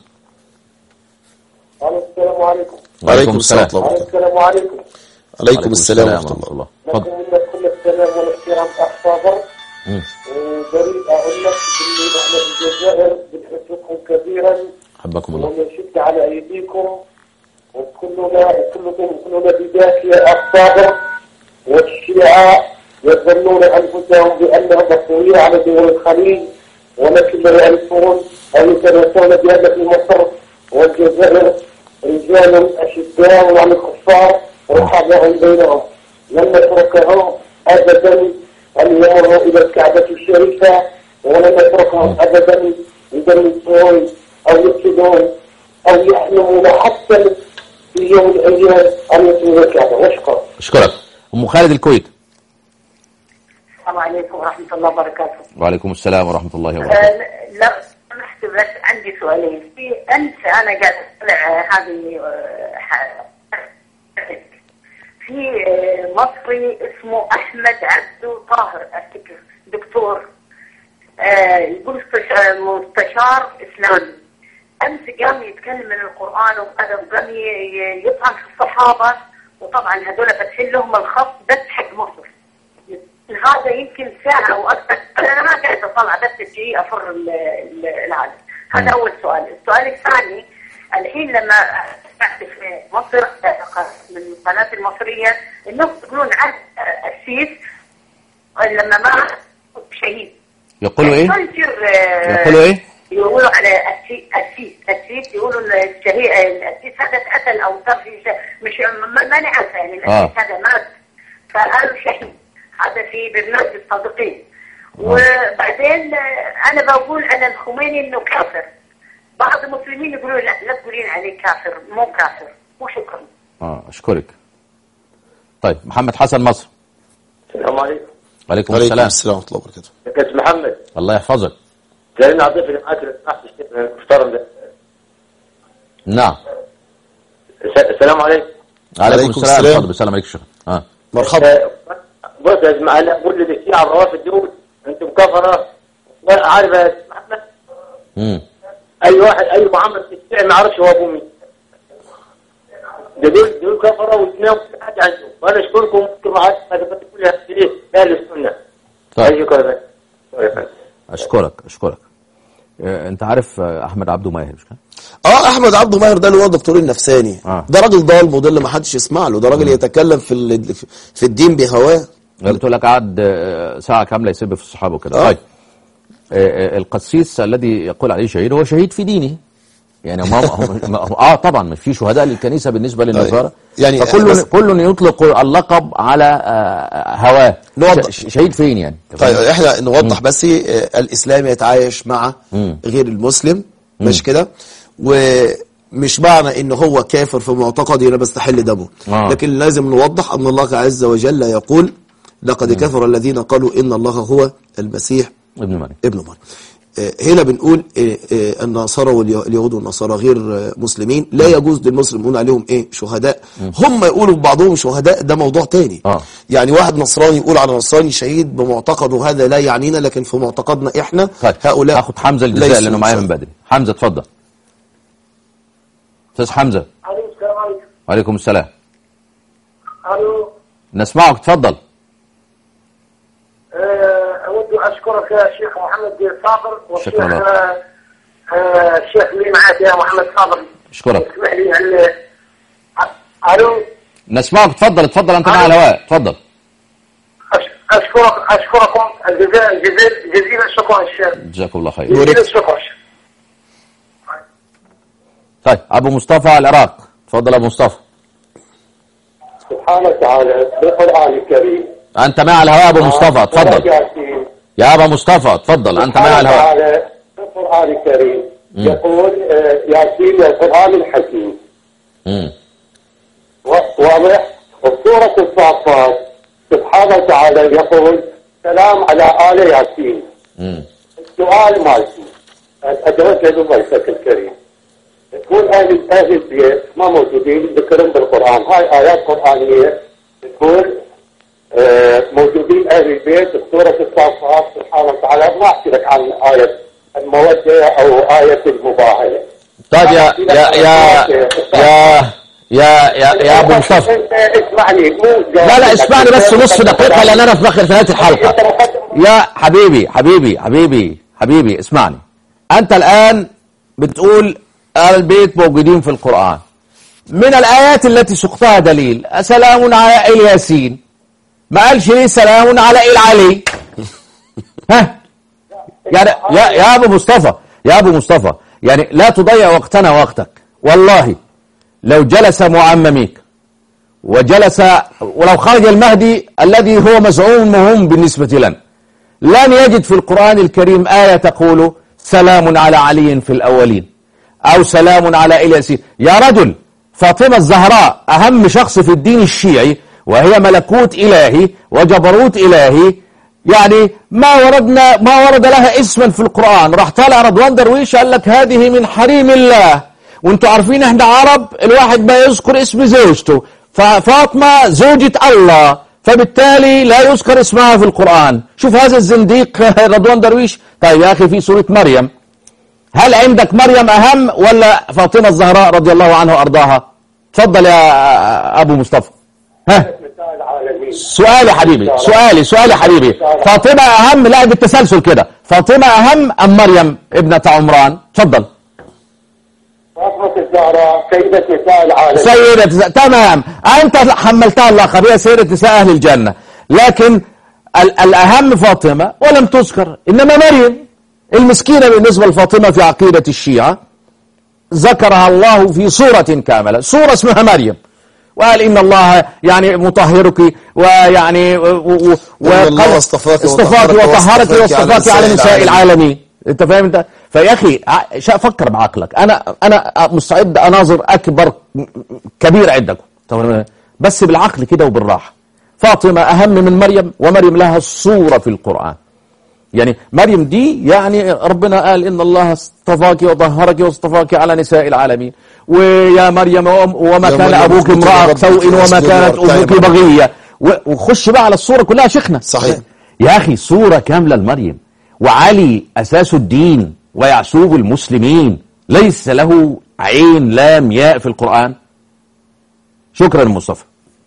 السلام عليكم وعليكم السلام ورحمة الله وبركاته. السلام عليكم عليكم السلام ورحمة الله اتفضل لكم منك كل السلام والاحترام اخ صابر مم. وبريد اقول لك اني نحن في الجزائر بنحبكم كثيرا حبكم الله ونشد على ايديكم وكلنا كلكم كلنا بداك يا اخ صابر والشيعة يظنون انفسهم بانهم مسؤولين على دول الخليج ولكن لا يعرفون او يتناسون بان في مصر والجزائر رجال اشداء على الكفار رحماء بينهم لن نتركهم ابدا ان يمروا الى الكعبه الشريفه ولن نتركهم ابدا يدرسون أو يفسدون أو يحلمون حتى في يوم من الأيام أن يتم الكعبة واشكر اشكرك ام خالد الكويت السلام عليكم ورحمة الله وبركاته وعليكم السلام ورحمه الله وبركاته آه، لا سمحت بس عندي سؤالين في أنت أنا قاعد أطلع آه، هذه آه، ح- في آه، مصري اسمه أحمد عبدو طاهر أفتكر دكتور آه، يقول استشار- مستشار إسلامي أمس قام يتكلم من القرآن وهذا وقام ي- ي- يطعن في الصحابة وطبعا هذول فاتحين لهم الخط بس حق مصر هذا يمكن ساعة أو أكثر أنا ما قاعد أطلع بس تجي أفر ال- ال- العالم هذا أول سؤال السؤال الثاني الحين لما سمعت في مصر من القناة المصرية إنهم يقولون عن السيس لما ما شهيد يقولوا ايه ما يصير آه، يقولوا ايه يقولوا على السيس السيس السيس يقولوا الشهيد السيس هذا اتقتل او صار في شيء مش ما ما نعرف يعني آه. السيس هذا مات فقالوا شهيد هذا في برنامج الصادقين وبعدين آه، انا بقول على الخميني انه كافر بعض المسلمين يقولوا لا لا تقولين عليه كافر مو كافر وشكرا اه اشكرك طيب محمد حسن مصر السلام عليكم وعليكم عليكم السلام السلام ورحمة الله وبركاته كاس محمد الله يحفظك لان اضيف لمعاك لو سمحت الشيخ المحترم ده نعم الس- السلام عليكم عليكم عليكم السلام السلام. اتفضل بالسلام عليكم شيخ اه مرحبا بص يا جماعه انا اقول للشيعه الروافد دول انتم كفره لا عارف يا أستاذ محمد امم اي واحد اي محمد في الشيعة ما يعرفش هو ابوه مين ده دول دول كفره واثنين حاجه عندهم وانا اشكركم ممكن ما عادش ما تبقى كلها ايه اهل السنه طيب شكرا شكرا اشكرك اشكرك آه، انت عارف آه، احمد عبده ماهر مش كده اه احمد عبده ماهر ده اللي هو الدكتور النفساني آه. ده راجل ضال مضل ما حدش يسمع له ده راجل يتكلم في ال- في الدين بهواه قلت لك قعد آه، ساعه كامله يسب في الصحابه وكده آه. طيب آه، آه، القسيس الذي يقول عليه شهيد هو شهيد في دينه يعني ما ما- ما- اه طبعا ما في شهداء للكنيسه بالنسبه للنصارى يعني فكل بس- كل يطلق اللقب على آه، هواه نوضح. ش- شهيد فين يعني طيب احنا نوضح بس آه، الاسلام يتعايش مع مم. غير المسلم مش كده ومش معنى ان هو كافر في معتقده انا بستحل دمه آه. لكن لازم نوضح ان الله عز وجل يقول لقد كفر الذين قالوا ان الله هو المسيح ابن مريم ابن مريم آه، هنا بنقول آه، آه، النصارى واليهود والنصارى غير آه، مسلمين لا يجوز للمسلم يقول عليهم ايه شهداء هم يقولوا ببعضهم شهداء ده موضوع تاني آه. يعني واحد نصراني يقول على نصراني شهيد بمعتقده هذا لا يعنينا لكن في معتقدنا احنا طيب هؤلاء هاخد حمزه الجزائر ليسوا لانه معايا من شهداء. بدري حمزه اتفضل استاذ حمزه الو السلام عليكم وعليكم السلام الو نسمعك اتفضل آه، اود اشكرك يا شيخ محمد صابر والشيخ شكرا لك. آه، آه، الشيخ اللي معك يا محمد صابر اشكرك اسمح لي ال- الو نسمعك اتفضل اتفضل انت مع الهواء اتفضل أش- اشكرك اشكركم جزيل جزيل جزيل الشكر الشيخ جزاكم الله خير جزيل الشكر طيب ابو مصطفى العراق اتفضل ابو مصطفى سبحانه وتعالى بالقران الكريم انت مع الهواء ابو مصطفى اتفضل يا ابا مصطفى اتفضل انت مع الهواء تعالى في القران الكريم مم. يقول آه، ياسين والقران الحكيم مم. و- واضح وسورة الصافات سبحانه وتعالى يقول سلام على آل ياسين مم. السؤال مالتي أدرك بيتك الكريم تقول أهل أهل البيت ما موجودين ذكرهم بالقرآن هاي آيات قرآنية تقول آه، موجودين أهل البيت بسورة الصافات سبحانه وتعالى ما أحكي لك عن آية المودة أو آية المباهلة طيب يا يا يا يا يا يا, يا ابو مصطفى أنت اسمعني مو لا لا اسمعني بس نص دقيقة لأن أنا في آخر نهاية الحلقة يا حبيبي حبيبي حبيبي حبيبي اسمعني أنت الآن بتقول أهل البيت موجودين في القرآن من الآيات التي سقطها دليل سلام على آل ياسين ما قالش ليه سلام على آل علي ها يعني يا يا أبو مصطفى يا أبو مصطفى يعني لا تضيع وقتنا وقتك والله لو جلس معمميك وجلس ولو خرج المهدي الذي هو مزعوم مهم بالنسبة لنا لن يجد في القرآن الكريم آية تقول سلام على علي في الأولين أو سلام على إلياسين يا رجل فاطمة الزهراء أهم شخص في الدين الشيعي وهي ملكوت إلهي وجبروت إلهي يعني ما وردنا ما ورد لها اسما في القرآن راح طالع رضوان درويش قال لك هذه من حريم الله وانتوا عارفين احنا عرب الواحد ما يذكر اسم زوجته ففاطمة زوجة الله فبالتالي لا يذكر اسمها في القرآن شوف هذا الزنديق رضوان درويش طيب يا أخي في سورة مريم هل عندك مريم أهم ولا فاطمة الزهراء رضي الله عنها وأرضاها تفضل يا أبو مصطفى ها سؤالي حبيبي سؤالي سؤالي حبيبي فاطمة أهم لا بالتسلسل كده فاطمة أهم أم مريم ابنة عمران تفضل فاطمة الزهراء سيدة نساء العالم سيدة نساء تمام أنت حملتها اللقب هي سيدة نساء أهل الجنة لكن ال الأهم فاطمة ولم تذكر إنما مريم المسكينة بالنسبة لفاطمة في عقيدة الشيعة ذكرها الله في سورة كاملة سورة اسمها مريم وقال إن الله يعني مطهرك ويعني وإن الله اصطفاك اصطفاك وطهرك واصطفاك على نساء العالمين انت فاهم انت فيا اخي ع- شا- فكر بعقلك انا انا مستعد اناظر اكبر كبير عندكم طب بس بالعقل كده وبالراحه فاطمه اهم من مريم ومريم لها صوره في القران يعني مريم دي يعني ربنا قال إن الله اصطفاك وطهرك واصطفاك على نساء العالمين ويا مريم وم- وما يا كان مريم أبوك اذكري امرأة ربك سوء وما واسجدي كانت واركعي أمك معه. بغية و- وخش بقى على الصورة كلها شيخنا صحيح يا أخي صورة كاملة لمريم وعلي أساس الدين ويعسوب المسلمين ليس له عين لام ياء في القرآن شكرا مصطفى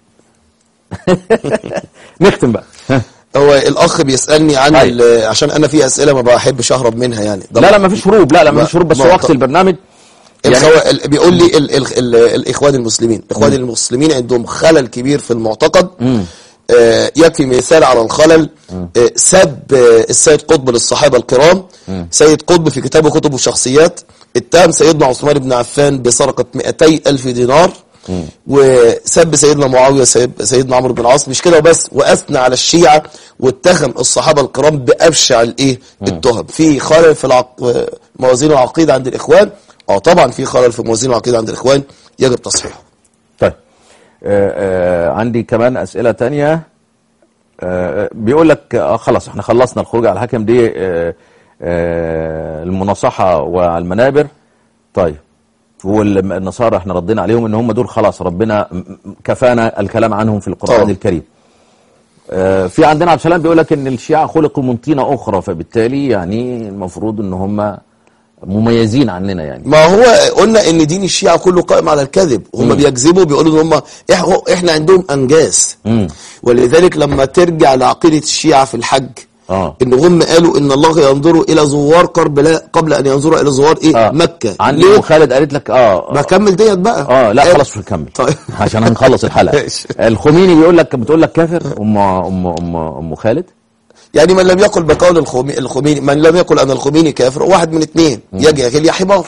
نختم بقى ها. هو الاخ بيسالني عن أيوة. ال- عشان انا في اسئله ما بحبش اهرب منها يعني ده لا لا ما فيش هروب لا لا ما فيش هروب بس ما- هو وقت البرنامج الخو... يعني ال- بيقول لي ال... ال... ال... الاخوان المسلمين الاخوان المسلمين عندهم خلل كبير في المعتقد آه يكفي مثال على الخلل آه سب آه السيد قطب للصحابه الكرام سيد قطب في كتابه كتب الشخصيات اتهم سيدنا عثمان بن عفان بسرقه 200 الف دينار وسب سيدنا معاويه سيب سيدنا عمرو بن العاص مش كده وبس واثنى على الشيعه واتهم الصحابه الكرام بابشع الايه التهم في خلل في العق... موازين العقيده عند الاخوان اه طبعا في خلل في موازين العقيده عند الاخوان يجب تصحيحه طيب آه آه عندي كمان أسئلة تانية آه بيقول لك آه خلاص احنا خلصنا الخروج على الحكم دي آه آه المناصحة والمنابر طيب والنصارى احنا ردينا عليهم ان هم دول خلاص ربنا م- م- كفانا الكلام عنهم في القرآن طبعا. الكريم آه في عندنا عبد السلام بيقول لك ان الشيعة خلقوا من طينة اخرى فبالتالي يعني المفروض ان هم مميزين عننا يعني ما هو قلنا ان دين الشيعة كله قائم على الكذب هم بيكذبوا بيقولوا ان هم إح- احنا عندهم انجاز مم. ولذلك لما ترجع لعقيدة الشيعة في الحج اه ان هم قالوا ان الله ينظر الى زوار قبل قبل ان ينظر الى زوار ايه آه. مكة عندي ليه؟ ام خالد قالت لك اه ما كمل ديت بقى اه لا قال- خلاص مش هنكمل طيب. عشان هنخلص الحلقه ماشي. الخميني بيقول لك بتقول لك كافر ام ام ام ام خالد يعني من لم يقل بقول الخمي- الخميني من لم يقل ان الخميني كافر واحد من اثنين يا جاهل يا حمار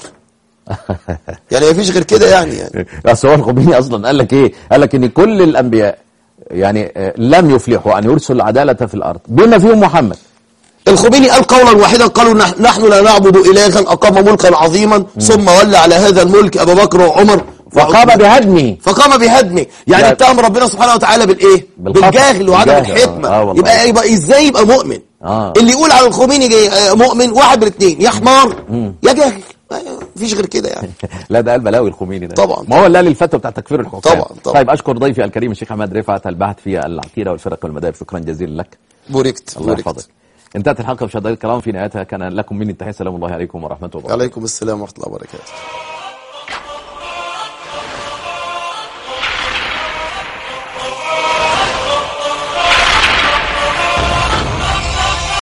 يعني ما فيش غير كده يعني, يعني. بس هو الخميني اصلا قال لك ايه قال لك ان كل الانبياء يعني آه، لم يفلحوا ان يرسلوا العداله في الارض بما فيهم محمد الخميني قال قولا واحدا قالوا نح- نحن لا نعبد إلها أقام ملكا عظيما ثم ولى على هذا الملك أبو بكر وعمر فقام بهدمه فقام بهدمه يعني يعني- اتهم ربنا سبحانه وتعالى بالايه بالخطأ. بالجهل وعدم بالجهل، الحكمه آه، آه والله. يبقى يبقى ازاي يبقى مؤمن اه اللي يقول على الخميني جاي آه، مؤمن واحد من الاثنين يا حمار يا جاهل آه، مفيش غير كده يعني لا ده قال بلاوي الخميني ده طبعا. ما هو اللي قال الفتوى بتاع تكفير الحكام طبعا، طبعا. طيب اشكر ضيفي الكريم الشيخ احمد رفعت الباحث في العقيده والفرق والمذاهب شكرا جزيلا لك بوركت الله بوركت يحفظك انتهت الحلقه مشاهدينا الكرام في نهايتها كان لكم مني التحيه السلام الله عليكم ورحمه الله عليكم السلام ورحمه الله وبركاته